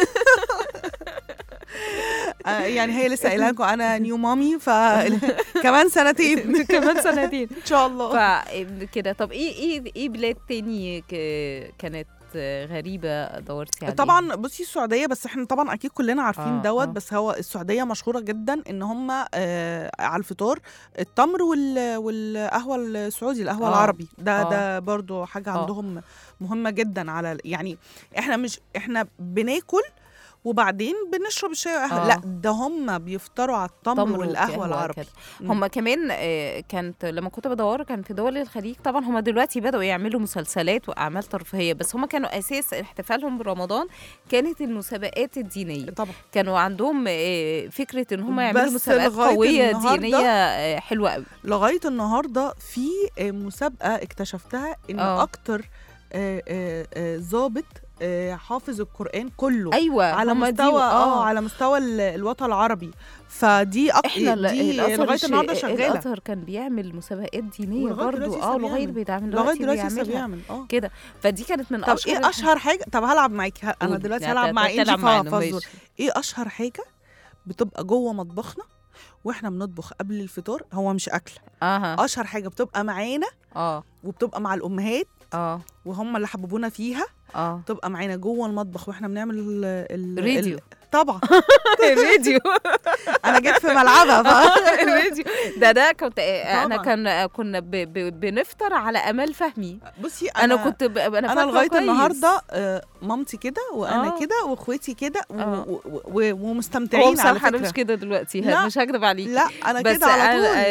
Speaker 3: آه يعني هي لسه قايله لكم انا نيو مامي فكمان سنتين
Speaker 2: كمان سنتين
Speaker 3: ان شاء الله
Speaker 2: فكده طب ايه ايه ايه بلاد تاني ك- كانت غريبه دورتي عليها
Speaker 3: طبعا بصي السعوديه بس احنا طبعا اكيد كلنا عارفين
Speaker 2: آه،
Speaker 3: دوت
Speaker 2: آه.
Speaker 3: بس هو السعوديه مشهوره جدا ان هم آه على الفطار التمر وال والقهوه السعودي القهوه
Speaker 2: آه،
Speaker 3: العربي ده
Speaker 2: آه.
Speaker 3: ده برضو حاجه
Speaker 2: آه.
Speaker 3: عندهم مهمه جدا على يعني احنا مش احنا بناكل وبعدين بنشرب الشاي والقهوه
Speaker 2: آه.
Speaker 3: لا ده هم بيفطروا على التمر
Speaker 2: تمر
Speaker 3: والقهوه
Speaker 2: وقهوة
Speaker 3: العربي
Speaker 2: كده.
Speaker 3: مم.
Speaker 2: هم كمان آه، كانت لما كنت بدور كان في دول الخليج طبعا هم دلوقتي بدأوا يعملوا مسلسلات وأعمال ترفيهية بس هم كانوا أساس احتفالهم برمضان كانت المسابقات الدينية
Speaker 3: طبعا
Speaker 2: كانوا عندهم آه، فكرة إن هم يعملوا
Speaker 3: بس
Speaker 2: مسابقات
Speaker 3: لغاية
Speaker 2: قوية
Speaker 3: النهاردة
Speaker 2: دينية آه، حلوة قوي
Speaker 3: لغايه النهارده في آه، مسابقه اكتشفتها ان
Speaker 2: آه.
Speaker 3: اكتر آه، آه، آه، ظابط آه، حافظ القران كله
Speaker 2: ايوه
Speaker 3: على
Speaker 2: هما دي-
Speaker 3: مستوى اه على مستوى ال- الوطن العربي فدي أك...
Speaker 2: احنا ال-
Speaker 3: دي
Speaker 2: الازهر
Speaker 3: لغايه
Speaker 2: الش-
Speaker 3: النهارده شغاله
Speaker 2: الازهر كان بيعمل مسابقات دينيه
Speaker 3: ولغاية
Speaker 2: برضو
Speaker 3: دلوقتي
Speaker 2: اه
Speaker 3: لسه
Speaker 2: لغايه
Speaker 3: بيعمل.
Speaker 2: بيتعمل
Speaker 3: لغايه دلوقتي لسه
Speaker 2: بيعملها.
Speaker 3: بيعمل اه
Speaker 2: كده فدي كانت من
Speaker 3: طب
Speaker 2: اشهر
Speaker 3: ايه اشهر حاجه طب هلعب معاكي ه- انا
Speaker 2: قولي.
Speaker 3: دلوقتي
Speaker 2: لا،
Speaker 3: هلعب
Speaker 2: ت-
Speaker 3: مع
Speaker 2: تلعب
Speaker 3: انجي
Speaker 2: معانا،
Speaker 3: ففزور
Speaker 2: ماشي.
Speaker 3: ايه اشهر حاجه بتبقى جوه مطبخنا واحنا بنطبخ قبل الفطار هو مش اكل
Speaker 2: اها
Speaker 3: اشهر حاجه بتبقى معانا
Speaker 2: اه
Speaker 3: وبتبقى مع الامهات
Speaker 2: اه
Speaker 3: وهم اللي حببونا فيها
Speaker 2: اه
Speaker 3: بتبقى معانا جوه المطبخ واحنا بنعمل ال ال
Speaker 2: راديو.
Speaker 3: ال- طبعا
Speaker 2: الفيديو
Speaker 3: انا جيت في ملعبها ف...
Speaker 2: الفيديو ده ده كنت انا
Speaker 3: طبعاً.
Speaker 2: كان كنا ب... ب... بنفطر على امال فهمي
Speaker 3: بصي
Speaker 2: انا, كنت ب... انا,
Speaker 3: انا
Speaker 2: فاكرة
Speaker 3: لغايه
Speaker 2: كويس.
Speaker 3: النهارده آه، مامتي كده وانا
Speaker 2: آه.
Speaker 3: كده واخواتي كده و-
Speaker 2: آه.
Speaker 3: و- و-
Speaker 2: هو
Speaker 3: ومستمتعين على
Speaker 2: بصراحه انا
Speaker 3: فكره
Speaker 2: مش كده دلوقتي
Speaker 3: لا.
Speaker 2: مش هكدب عليك
Speaker 3: لا انا
Speaker 2: بس
Speaker 3: كده على
Speaker 2: أنا-
Speaker 3: طول
Speaker 2: آه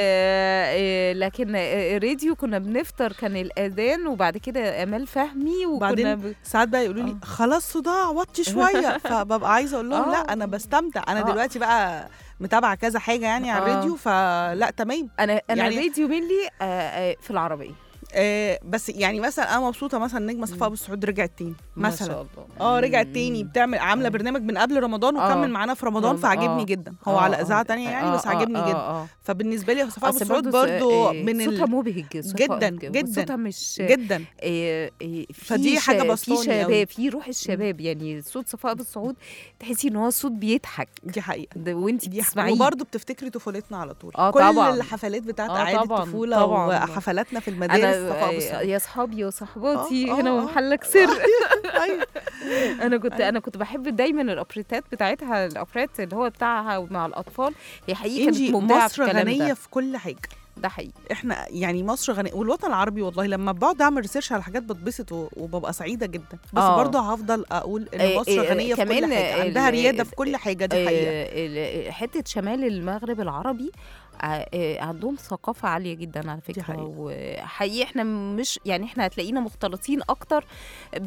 Speaker 2: آه لكن آه، الراديو كنا بنفطر كان الاذان وبعد كده امال فهمي وكنا
Speaker 3: وبعدين
Speaker 2: ب...
Speaker 3: ساعات بقى يقولوا لي
Speaker 2: آه.
Speaker 3: خلاص صداع وطي شويه فببقى عايزه اقول لهم
Speaker 2: آه.
Speaker 3: لا انا بستمتع انا
Speaker 2: آه.
Speaker 3: دلوقتي بقى متابعه كذا حاجه يعني على
Speaker 2: آه.
Speaker 3: الراديو فلا تمام
Speaker 2: انا انا
Speaker 3: يعني-
Speaker 2: الراديو ملي آه آه في العربيه
Speaker 3: آه بس يعني مثلا انا مبسوطه مثلا نجمه صفاء ابو السعود رجعت تاني
Speaker 2: ما
Speaker 3: مثلا
Speaker 2: شاء الله
Speaker 3: اه رجعت تاني بتعمل عامله
Speaker 2: آه.
Speaker 3: برنامج من قبل رمضان
Speaker 2: آه.
Speaker 3: وكمل معانا في رمضان
Speaker 2: رمضان،
Speaker 3: فعجبني
Speaker 2: آه.
Speaker 3: جدا هو
Speaker 2: آه،
Speaker 3: على
Speaker 2: آه،
Speaker 3: اذاعه تانية يعني
Speaker 2: آه،
Speaker 3: بس
Speaker 2: آه،
Speaker 3: عجبني
Speaker 2: آه،
Speaker 3: جدا
Speaker 2: آه.
Speaker 3: فبالنسبه لي صفاء ابو
Speaker 2: أصل
Speaker 3: السعود
Speaker 2: برضو س-
Speaker 3: برضو
Speaker 2: آه،
Speaker 3: من
Speaker 2: صوتها
Speaker 3: ال...
Speaker 2: مبهج صفاء
Speaker 3: جداً،
Speaker 2: ج-
Speaker 3: جداً.
Speaker 2: صوتها مش
Speaker 3: جدا
Speaker 2: إيه إيه في
Speaker 3: فدي حاجة
Speaker 2: شا- في
Speaker 3: بسطاني أوي.
Speaker 2: شباب في روح الشباب يعني صوت صفاء ابو السعود تحسي ان هو صوت بيضحك
Speaker 3: دي حقيقه
Speaker 2: ده وانت
Speaker 3: دي
Speaker 2: بتسمعيه
Speaker 3: وبرضه بتفتكري طفولتنا على طول
Speaker 2: آه،
Speaker 3: كل
Speaker 2: طبعاً.
Speaker 3: الحفلات بتاعت
Speaker 2: آه،
Speaker 3: اعياد
Speaker 2: طبعاً،
Speaker 3: الطفوله
Speaker 2: طبعاً.
Speaker 3: وحفلاتنا في المدارس صفاء ابو
Speaker 2: انا
Speaker 3: السعود
Speaker 2: يا اصحابي وصحباتي
Speaker 3: آه،
Speaker 2: هنا
Speaker 3: آه، آه.
Speaker 2: ومحلك سر
Speaker 3: ايوه
Speaker 2: انا كنت انا كنت بحب دايما الاوبريتات بتاعتها الاوبريت اللي هو بتاعها مع الاطفال هي حقيقه كانت
Speaker 3: انجي
Speaker 2: مبدعه في
Speaker 3: مصر
Speaker 2: الكلام
Speaker 3: غنيه
Speaker 2: ده
Speaker 3: في كل حاجه
Speaker 2: ده حقيقي
Speaker 3: احنا يعني مصر غنيه والوطن العربي والله لما بقعد اعمل ريسيرش على حاجات بتبسط و- وببقى سعيده جدا بس
Speaker 2: آه.
Speaker 3: برضه هفضل اقول ان
Speaker 2: آه،
Speaker 3: مصر
Speaker 2: آه،
Speaker 3: غنيه في كل
Speaker 2: كمان
Speaker 3: حاجه
Speaker 2: ال-
Speaker 3: عندها رياده في كل حاجه دي حقيقه
Speaker 2: آه، ال- حته شمال المغرب العربي ع- آه، عندهم ثقافة عالية جدا على فكرة
Speaker 3: حقيقة.
Speaker 2: وحقيقي احنا مش يعني احنا هتلاقينا مختلطين أكتر ب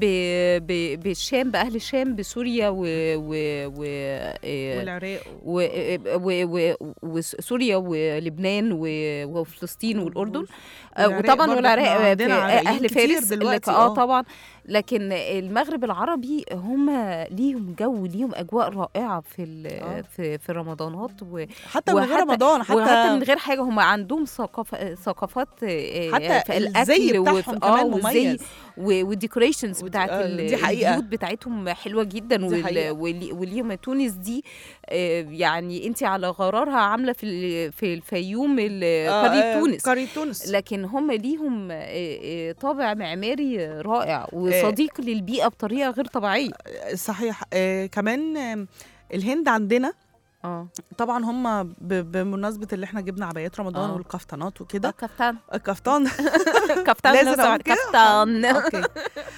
Speaker 2: ب بالشام بأهل الشام بسوريا و و و آه،
Speaker 3: والعراق
Speaker 2: و- و- و- وسوريا ولبنان و- وفلسطين والاردن آه،
Speaker 3: والعراق
Speaker 2: وطبعا
Speaker 3: برضه
Speaker 2: والعراق
Speaker 3: إحنا
Speaker 2: آه،
Speaker 3: عندنا
Speaker 2: في
Speaker 3: عراقيين
Speaker 2: اهل
Speaker 3: كتير
Speaker 2: فارس
Speaker 3: دلوقتي،
Speaker 2: لك- اه
Speaker 3: آه.
Speaker 2: طبعا لكن المغرب العربي هم ليهم جو ليهم اجواء رائعه في ال-
Speaker 3: آه.
Speaker 2: في في رمضانات و
Speaker 3: حتى من غير
Speaker 2: وحتى-
Speaker 3: رمضان حتى,
Speaker 2: وحتى من غير حاجه هم عندهم ثقافه ثقافات آه،
Speaker 3: حتى
Speaker 2: في
Speaker 3: الزي
Speaker 2: الاكل
Speaker 3: بتاعهم
Speaker 2: وفي-
Speaker 3: كمان
Speaker 2: والزي
Speaker 3: مميز.
Speaker 2: والديكوريشنز
Speaker 3: ودي-
Speaker 2: بتاعت
Speaker 3: آه،
Speaker 2: ال-
Speaker 3: دي حقيقة.
Speaker 2: البيوت بتاعتهم حلوه جدا
Speaker 3: دي
Speaker 2: وال-
Speaker 3: حقيقة.
Speaker 2: واللي- وليهم تونس دي آه، يعني انت على غرارها عامله في ال- في الفيوم ال-
Speaker 3: آه،
Speaker 2: قريه
Speaker 3: آه،
Speaker 2: تونس
Speaker 3: قريه تونس
Speaker 2: لكن هم ليهم آه، آه، طابع معماري رائع وصديق للبيئه بطريقه غير طبيعيه
Speaker 3: صحيح آه كمان آه الهند عندنا
Speaker 2: اه
Speaker 3: طبعا هم ب- بمناسبه اللي احنا جبنا عبايات رمضان
Speaker 2: آه.
Speaker 3: والكفتانات
Speaker 2: ده
Speaker 3: وكده
Speaker 2: كفتان
Speaker 3: الكفتان
Speaker 2: كفتان
Speaker 3: لازم
Speaker 2: لازم
Speaker 3: أقول كده؟
Speaker 2: كفتان
Speaker 3: اوكي آه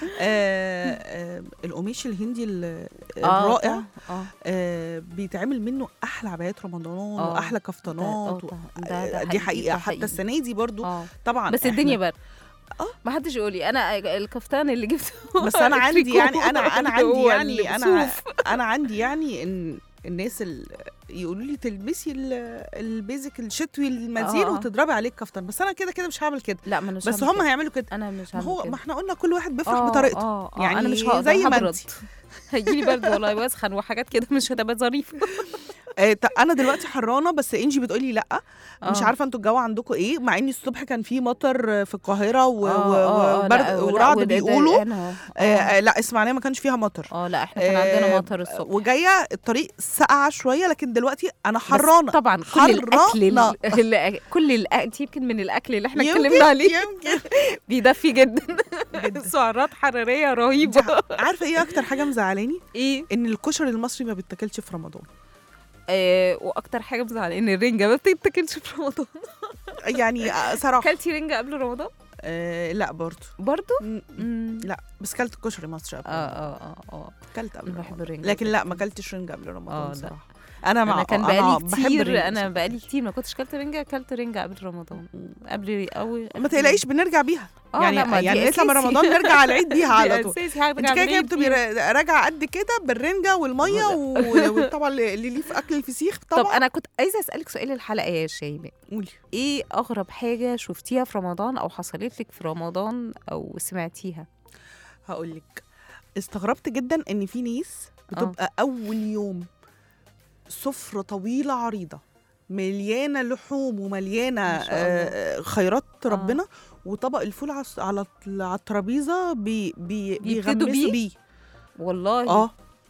Speaker 3: آه القماش الهندي ال-
Speaker 2: آه،
Speaker 3: الرائع
Speaker 2: اه
Speaker 3: آه بيتعمل منه احلى عبايات رمضان
Speaker 2: آه.
Speaker 3: واحلى
Speaker 2: ده-
Speaker 3: كفتانات
Speaker 2: آه،
Speaker 3: و-
Speaker 2: ده- ده
Speaker 3: آه، دي
Speaker 2: حقيقي،
Speaker 3: حقيقه
Speaker 2: ده
Speaker 3: حتى
Speaker 2: حقيقي.
Speaker 3: السنه دي برضو
Speaker 2: اه
Speaker 3: طبعا
Speaker 2: بس
Speaker 3: إحنا-
Speaker 2: الدنيا برد
Speaker 3: آه.
Speaker 2: ما حدش يقول لي انا الكفتان اللي جبته
Speaker 3: بس انا عندي
Speaker 2: تريكو
Speaker 3: يعني انا انا عندي
Speaker 2: هو
Speaker 3: يعني
Speaker 2: اللي
Speaker 3: انا
Speaker 2: بصوف.
Speaker 3: انا عندي يعني ان الناس ال- يقولوا لي تلبسي ال- البيزك الشتوي المزين
Speaker 2: آه.
Speaker 3: وتضربي عليه الكفتان بس انا كده كده مش هعمل كده
Speaker 2: لا ما انا مش
Speaker 3: بس
Speaker 2: هعمل
Speaker 3: هم
Speaker 2: كده.
Speaker 3: هيعملوا كده
Speaker 2: انا مش
Speaker 3: ما
Speaker 2: هعمل
Speaker 3: هو
Speaker 2: كده.
Speaker 3: ما احنا قلنا كل واحد بيفرح
Speaker 2: آه،
Speaker 3: بطريقته
Speaker 2: اه آه،
Speaker 3: يعني
Speaker 2: انا مش هقدر
Speaker 3: زي ما
Speaker 2: هبرد.
Speaker 3: انت
Speaker 2: هيجيلي برد والله واسخن وحاجات كده مش هتبقى ظريفه
Speaker 3: آه ط- انا دلوقتي حرانه بس انجي بتقولي لا مش
Speaker 2: آه.
Speaker 3: عارفه انتوا الجو عندكم ايه مع ان الصبح كان في مطر في القاهره و-
Speaker 2: آه،
Speaker 3: و-
Speaker 2: آه، آه،
Speaker 3: وبرد
Speaker 2: لا، ولا-
Speaker 3: ورعد
Speaker 2: وده- ده
Speaker 3: بيقولوا
Speaker 2: أنا-
Speaker 3: آه آه لا اسماعيليه ما كانش فيها مطر
Speaker 2: اه لا احنا كان عندنا
Speaker 3: آه،
Speaker 2: مطر الصبح
Speaker 3: وجايه الطريق ساقعه شويه لكن دلوقتي انا
Speaker 2: بس
Speaker 3: حرانه
Speaker 2: طبعا كل الاكل
Speaker 3: حرانة.
Speaker 2: ال- ال- كل الاكل يمكن من الاكل اللي احنا
Speaker 3: يمكن-
Speaker 2: اتكلمنا عليه
Speaker 3: يمكن
Speaker 2: بيدفي جدا سعرات حراريه رهيبه
Speaker 3: عارفه ايه اكتر حاجه مزعلاني
Speaker 2: ايه
Speaker 3: ان الكشري المصري ما بيتاكلش في رمضان
Speaker 2: آه واكتر حاجه مزعله ان الرنجه ما بتتاكلش في رمضان
Speaker 3: يعني آه، صراحه
Speaker 2: اكلتي رنجه قبل رمضان
Speaker 3: آه لا برضه
Speaker 2: برضو
Speaker 3: م-
Speaker 2: امم
Speaker 3: لا بس كلت كشري مصري قبل
Speaker 2: اه
Speaker 3: رمضان.
Speaker 2: اه اه اه
Speaker 3: كلت قبل
Speaker 2: أنا بحب
Speaker 3: رمضان.
Speaker 2: الرنجة
Speaker 3: لكن
Speaker 2: جداً.
Speaker 3: لا ما كلتش رنجة قبل
Speaker 2: آه،
Speaker 3: رمضان
Speaker 2: لا.
Speaker 3: صراحه انا مع
Speaker 2: انا كان
Speaker 3: أنا
Speaker 2: بقالي
Speaker 3: بحب الرنجة
Speaker 2: كتير انا
Speaker 3: بصراحة.
Speaker 2: بقالي كتير ما كنتش كلت رنجه اكلت رنجه قبل رمضان قبل او
Speaker 3: ما تقلقيش بنرجع بيها
Speaker 2: آه،
Speaker 3: يعني
Speaker 2: لا، ما دي
Speaker 3: يعني نطلع من
Speaker 2: أساسي.
Speaker 3: رمضان نرجع على العيد بيها على
Speaker 2: دي
Speaker 3: طول
Speaker 2: أساسي حاجة
Speaker 3: انت كده كده
Speaker 2: بعمل
Speaker 3: بتبقي را- راجعه قد كده بالرنجه والميه و- وطبعا اللي ليه في اكل الفسيخ
Speaker 2: طب
Speaker 3: طبعا
Speaker 2: انا كنت عايزه اسالك سؤال الحلقه يا شيماء
Speaker 3: قولي
Speaker 2: ايه اغرب حاجه شفتيها في رمضان او حصلت لك في رمضان او سمعتيها
Speaker 3: هقول لك استغربت جدا ان في ناس بتبقى اول يوم سفره طويله عريضه مليانه لحوم ومليانه
Speaker 2: ما شاء الله.
Speaker 3: آه، خيرات ربنا وطبق الفول على الس- على على الترابيزه بي بي
Speaker 2: بيبتدوا
Speaker 3: بيغمسوا
Speaker 2: بيه؟
Speaker 3: بيه
Speaker 2: والله
Speaker 3: اه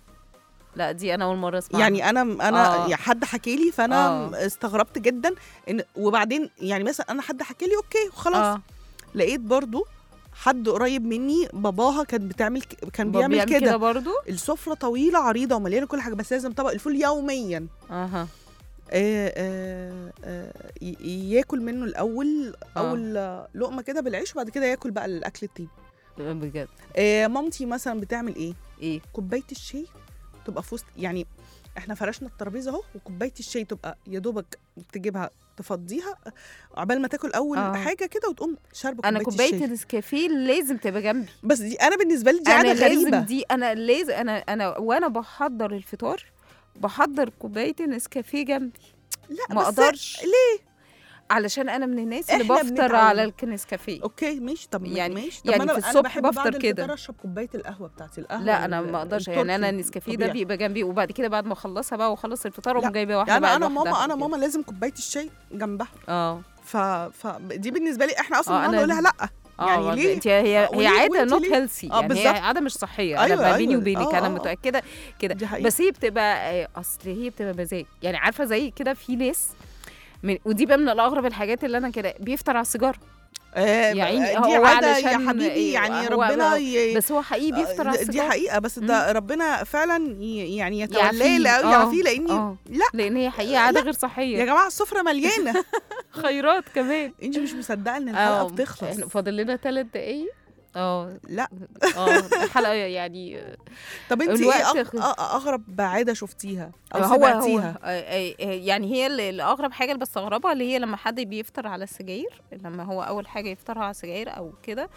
Speaker 2: لا دي انا اول مره اسمع
Speaker 3: يعني انا انا
Speaker 2: آه.
Speaker 3: يعني حد حكى لي فانا
Speaker 2: آه.
Speaker 3: استغربت جدا ان وبعدين يعني مثلا انا حد حكى لي اوكي خلاص
Speaker 2: اه
Speaker 3: لقيت برضو حد قريب مني باباها كانت بتعمل ك- كان
Speaker 2: بيعمل
Speaker 3: بيعمل
Speaker 2: كده
Speaker 3: كده
Speaker 2: برضو
Speaker 3: السفره طويله عريضه ومليانه كل حاجه بس لازم طبق الفول يوميا
Speaker 2: اها
Speaker 3: آه آه آه ي- ياكل منه الاول
Speaker 2: آه.
Speaker 3: اول آه. لقمه كده بالعيش وبعد كده ياكل بقى الاكل التاني
Speaker 2: بجد
Speaker 3: آه مامتي مثلا بتعمل ايه
Speaker 2: ايه
Speaker 3: كوبايه الشاي تبقى في وسط يعني احنا فرشنا الترابيزه اهو وكوبايه الشاي تبقى يا دوبك تجيبها تفضيها عبال ما تاكل اول
Speaker 2: آه.
Speaker 3: آه. حاجه كده وتقوم شاربه
Speaker 2: انا
Speaker 3: كوبايه
Speaker 2: كوبايه
Speaker 3: الشاي
Speaker 2: النسكافيه لازم تبقى جنبي
Speaker 3: بس دي انا بالنسبه لي دي
Speaker 2: انا
Speaker 3: عاده
Speaker 2: لازم
Speaker 3: غريبه
Speaker 2: دي انا لازم انا انا وانا بحضر الفطار بحضر كوبايه النسكافيه جنبي
Speaker 3: لا
Speaker 2: ما
Speaker 3: بس
Speaker 2: اقدرش
Speaker 3: ليه
Speaker 2: علشان انا من الناس اللي
Speaker 3: إحنا
Speaker 2: بفطر
Speaker 3: بنتعود.
Speaker 2: على النسكافيه
Speaker 3: اوكي ماشي طب
Speaker 2: يعني-
Speaker 3: يعني ماشي طب
Speaker 2: يعني
Speaker 3: ما أنا
Speaker 2: في
Speaker 3: أنا
Speaker 2: الصبح
Speaker 3: بحب
Speaker 2: بفطر
Speaker 3: بعد
Speaker 2: كده.
Speaker 3: الفطار اشرب كوبايه القهوه بتاعتي القهوه
Speaker 2: لا انا
Speaker 3: ال-
Speaker 2: ما اقدرش يعني انا
Speaker 3: التركي
Speaker 2: النسكافيه ده
Speaker 3: طبيعي.
Speaker 2: بيبقى جنبي وبعد كده بعد ما اخلصها بقى واخلص الفطار اقوم
Speaker 3: لا،
Speaker 2: جايبه واحده
Speaker 3: يعني
Speaker 2: بقى
Speaker 3: انا
Speaker 2: لوحدها
Speaker 3: ماما انا
Speaker 2: كده.
Speaker 3: ماما لازم كوبايه الشاي جنبها
Speaker 2: اه
Speaker 3: ف... فدي بالنسبه لي احنا اصلا
Speaker 2: آه،
Speaker 3: ماما
Speaker 2: أنا-
Speaker 3: نقول لها لا
Speaker 2: اه
Speaker 3: يعني
Speaker 2: برضه
Speaker 3: ليه
Speaker 2: انت هي هي
Speaker 3: وليه-
Speaker 2: عاده
Speaker 3: وانت
Speaker 2: نوت
Speaker 3: ليه؟
Speaker 2: هيلثي
Speaker 3: آه،
Speaker 2: يعني هي
Speaker 3: بالظبط.
Speaker 2: عاده مش صحيه
Speaker 3: أيوة،
Speaker 2: انا بيني
Speaker 3: أيوة.
Speaker 2: وبينك
Speaker 3: آه،
Speaker 2: انا
Speaker 3: آه.
Speaker 2: متاكده كده
Speaker 3: دي حقيقة.
Speaker 2: بس هي بتبقى آه، اصل هي بتبقى مزاج يعني عارفه زي كده في ناس من ودي بقى من الاغرب الحاجات اللي انا كده بيفطر على السيجاره
Speaker 3: آه
Speaker 2: يا عيني،
Speaker 3: دي
Speaker 2: هو
Speaker 3: عاده يا
Speaker 2: علشان
Speaker 3: حبيبي
Speaker 2: إيه،
Speaker 3: يعني
Speaker 2: هو-
Speaker 3: ربنا
Speaker 2: هو-
Speaker 3: ي...
Speaker 2: بس هو حقيقي بيفطر على
Speaker 3: دي
Speaker 2: السيجاره
Speaker 3: حقيقه بس ده ربنا فعلا ي- يعني يتولاه
Speaker 2: يعافيه.
Speaker 3: لا
Speaker 2: آه،
Speaker 3: يعافيه لاني
Speaker 2: آه.
Speaker 3: لا
Speaker 2: لان هي حقيقه عاده غير
Speaker 3: يا
Speaker 2: صحيه
Speaker 3: جماعه السفره مليانه
Speaker 2: خيرات كمان
Speaker 3: انت مش مصدقه ان الحلقه
Speaker 2: آه،
Speaker 3: بتخلص
Speaker 2: إحنا فاضل لنا ثلاث دقايق اه
Speaker 3: لا
Speaker 2: اه الحلقه يعني
Speaker 3: طب انت
Speaker 2: الوقت
Speaker 3: ايه
Speaker 2: خ-
Speaker 3: أغ... أ- اغرب عاده شفتيها او
Speaker 2: هو هو
Speaker 3: سمعتيها
Speaker 2: آه، آه، آه، يعني هي اللي اللي اغرب حاجه اللي بستغربها اللي هي لما حد بيفطر على السجاير لما هو اول حاجه يفطرها على السجاير او كده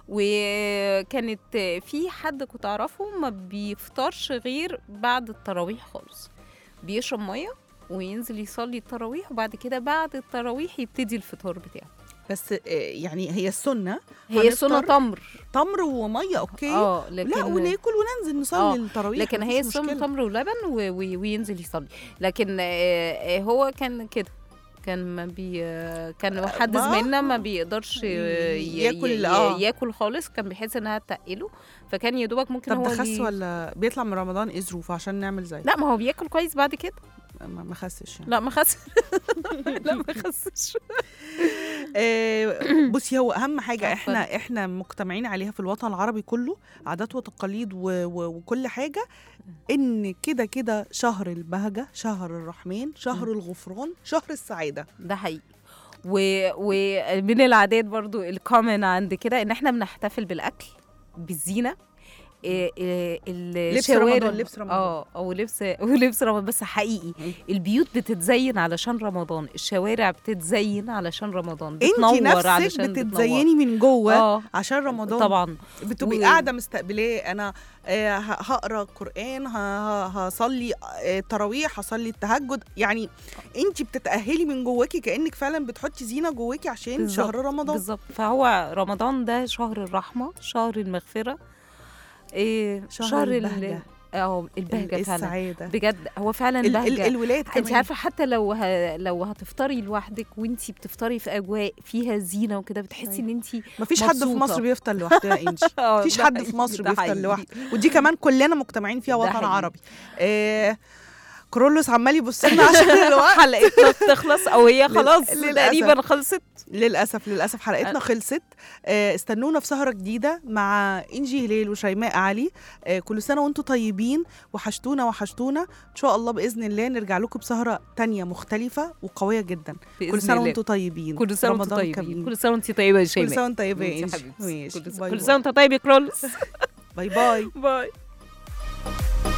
Speaker 2: وكانت آه، في حد كنت اعرفه ما بيفطرش غير بعد التراويح خالص بيشرب ميه وينزل يصلي التراويح وبعد كده بعد التراويح يبتدي الفطار بتاعه
Speaker 3: بس آه، يعني هي السنه
Speaker 2: هي السنه
Speaker 3: هنفطر
Speaker 2: تمر
Speaker 3: تمر وميه اوكي
Speaker 2: اه لكن
Speaker 3: لا وناكل وننزل نصلي
Speaker 2: آه،
Speaker 3: التراويح
Speaker 2: لكن
Speaker 3: مفيش
Speaker 2: هي السم
Speaker 3: مشكلة.
Speaker 2: تمر ولبن و- و- وينزل يصلي لكن آه، آه، هو كان كده كان ما بي آه، كان حد
Speaker 3: ما-
Speaker 2: زميلنا ما بيقدرش آه، ي-
Speaker 3: ياكل،
Speaker 2: ي-
Speaker 3: آه.
Speaker 2: ياكل خالص كان بيحس انها تقله فكان يا دوبك ممكن
Speaker 3: طب
Speaker 2: هو
Speaker 3: ده خس
Speaker 2: اللي-
Speaker 3: ولا بيطلع من رمضان ايه ظروفه عشان نعمل زي
Speaker 2: لا ما هو بياكل كويس بعد كده
Speaker 3: ما ما خسش يعني
Speaker 2: لا ما خس لا ما خسش
Speaker 3: آه، بصي هو اهم حاجه
Speaker 2: آه،
Speaker 3: احنا احنا مجتمعين عليها في الوطن العربي كله عادات وتقاليد و و وكل حاجه ان كده كده شهر البهجه شهر الرحمن شهر الغفران شهر السعاده
Speaker 2: ده حقيقي و- ومن العادات برضو الكومن عند كده ان احنا بنحتفل بالاكل بالزينه إيه إيه
Speaker 3: لبس
Speaker 2: الشوارع
Speaker 3: رمضان، لبس رمضان.
Speaker 2: اه او لبس ولبس رمضان بس حقيقي البيوت بتتزين علشان رمضان الشوارع بتتزين علشان رمضان
Speaker 3: انت
Speaker 2: بتنور
Speaker 3: نفسك
Speaker 2: علشان
Speaker 3: بتتزيني من جوه
Speaker 2: اه
Speaker 3: عشان رمضان
Speaker 2: طبعا
Speaker 3: بتبقي
Speaker 2: و-
Speaker 3: قاعده مستقبلاه انا آه، ه- هقرا قران ه- ه- هصلي آه، تراويح هصلي التهجد يعني انت بتتاهلي من جواكي كانك فعلا بتحطي زينه جواكي عشان
Speaker 2: بالظبط،
Speaker 3: شهر رمضان
Speaker 2: بالظبط فهو رمضان ده شهر الرحمه شهر المغفره إيه
Speaker 3: شهر
Speaker 2: شهر ال-
Speaker 3: البهجة.
Speaker 2: اه البهجه فعلا
Speaker 3: السعاده
Speaker 2: بجد هو فعلا
Speaker 3: ال- ال-
Speaker 2: بهجه
Speaker 3: الولاد
Speaker 2: انت
Speaker 3: كمان
Speaker 2: عارفه حتى لو ه... لو هتفطري لوحدك وانت بتفطري في اجواء فيها زينه وكده بتحسي ان انت
Speaker 3: مفيش حد في
Speaker 2: مبسوطة.
Speaker 3: مصر بيفطر لوحده يا انجي مفيش حد في مصر بيفطر لوحده ودي كمان كلنا مجتمعين فيها
Speaker 2: ده
Speaker 3: وطن
Speaker 2: حقيقي.
Speaker 3: عربي آه كرولوس عمال يبص لنا عشان الوقت
Speaker 2: حلقتنا بتخلص او هي
Speaker 3: لل-
Speaker 2: خلاص
Speaker 3: للأسف.
Speaker 2: تقريبا خلصت
Speaker 3: للاسف للاسف حلقتنا خلصت آه استنونا في سهره جديده مع انجي هلال وشيماء علي آه كل سنه وانتم طيبين وحشتونا وحشتونا ان شاء الله باذن الله نرجع لكم بسهره تانية مختلفه وقويه جدا
Speaker 2: بإذن
Speaker 3: كل سنه
Speaker 2: الله.
Speaker 3: وانتم طيبين
Speaker 2: كل سنه وانتم
Speaker 3: رمضان
Speaker 2: طيبين
Speaker 3: كريم.
Speaker 2: كل سنه وانت طيبه يا
Speaker 3: كل
Speaker 2: شيماء
Speaker 3: سنه وانت طيبه يا
Speaker 2: انت
Speaker 3: انجي
Speaker 2: حبيبتي.
Speaker 3: ماشي
Speaker 2: كل
Speaker 3: باي
Speaker 2: كل سنه وانت طيب يا كرولس
Speaker 3: باي باي
Speaker 2: باي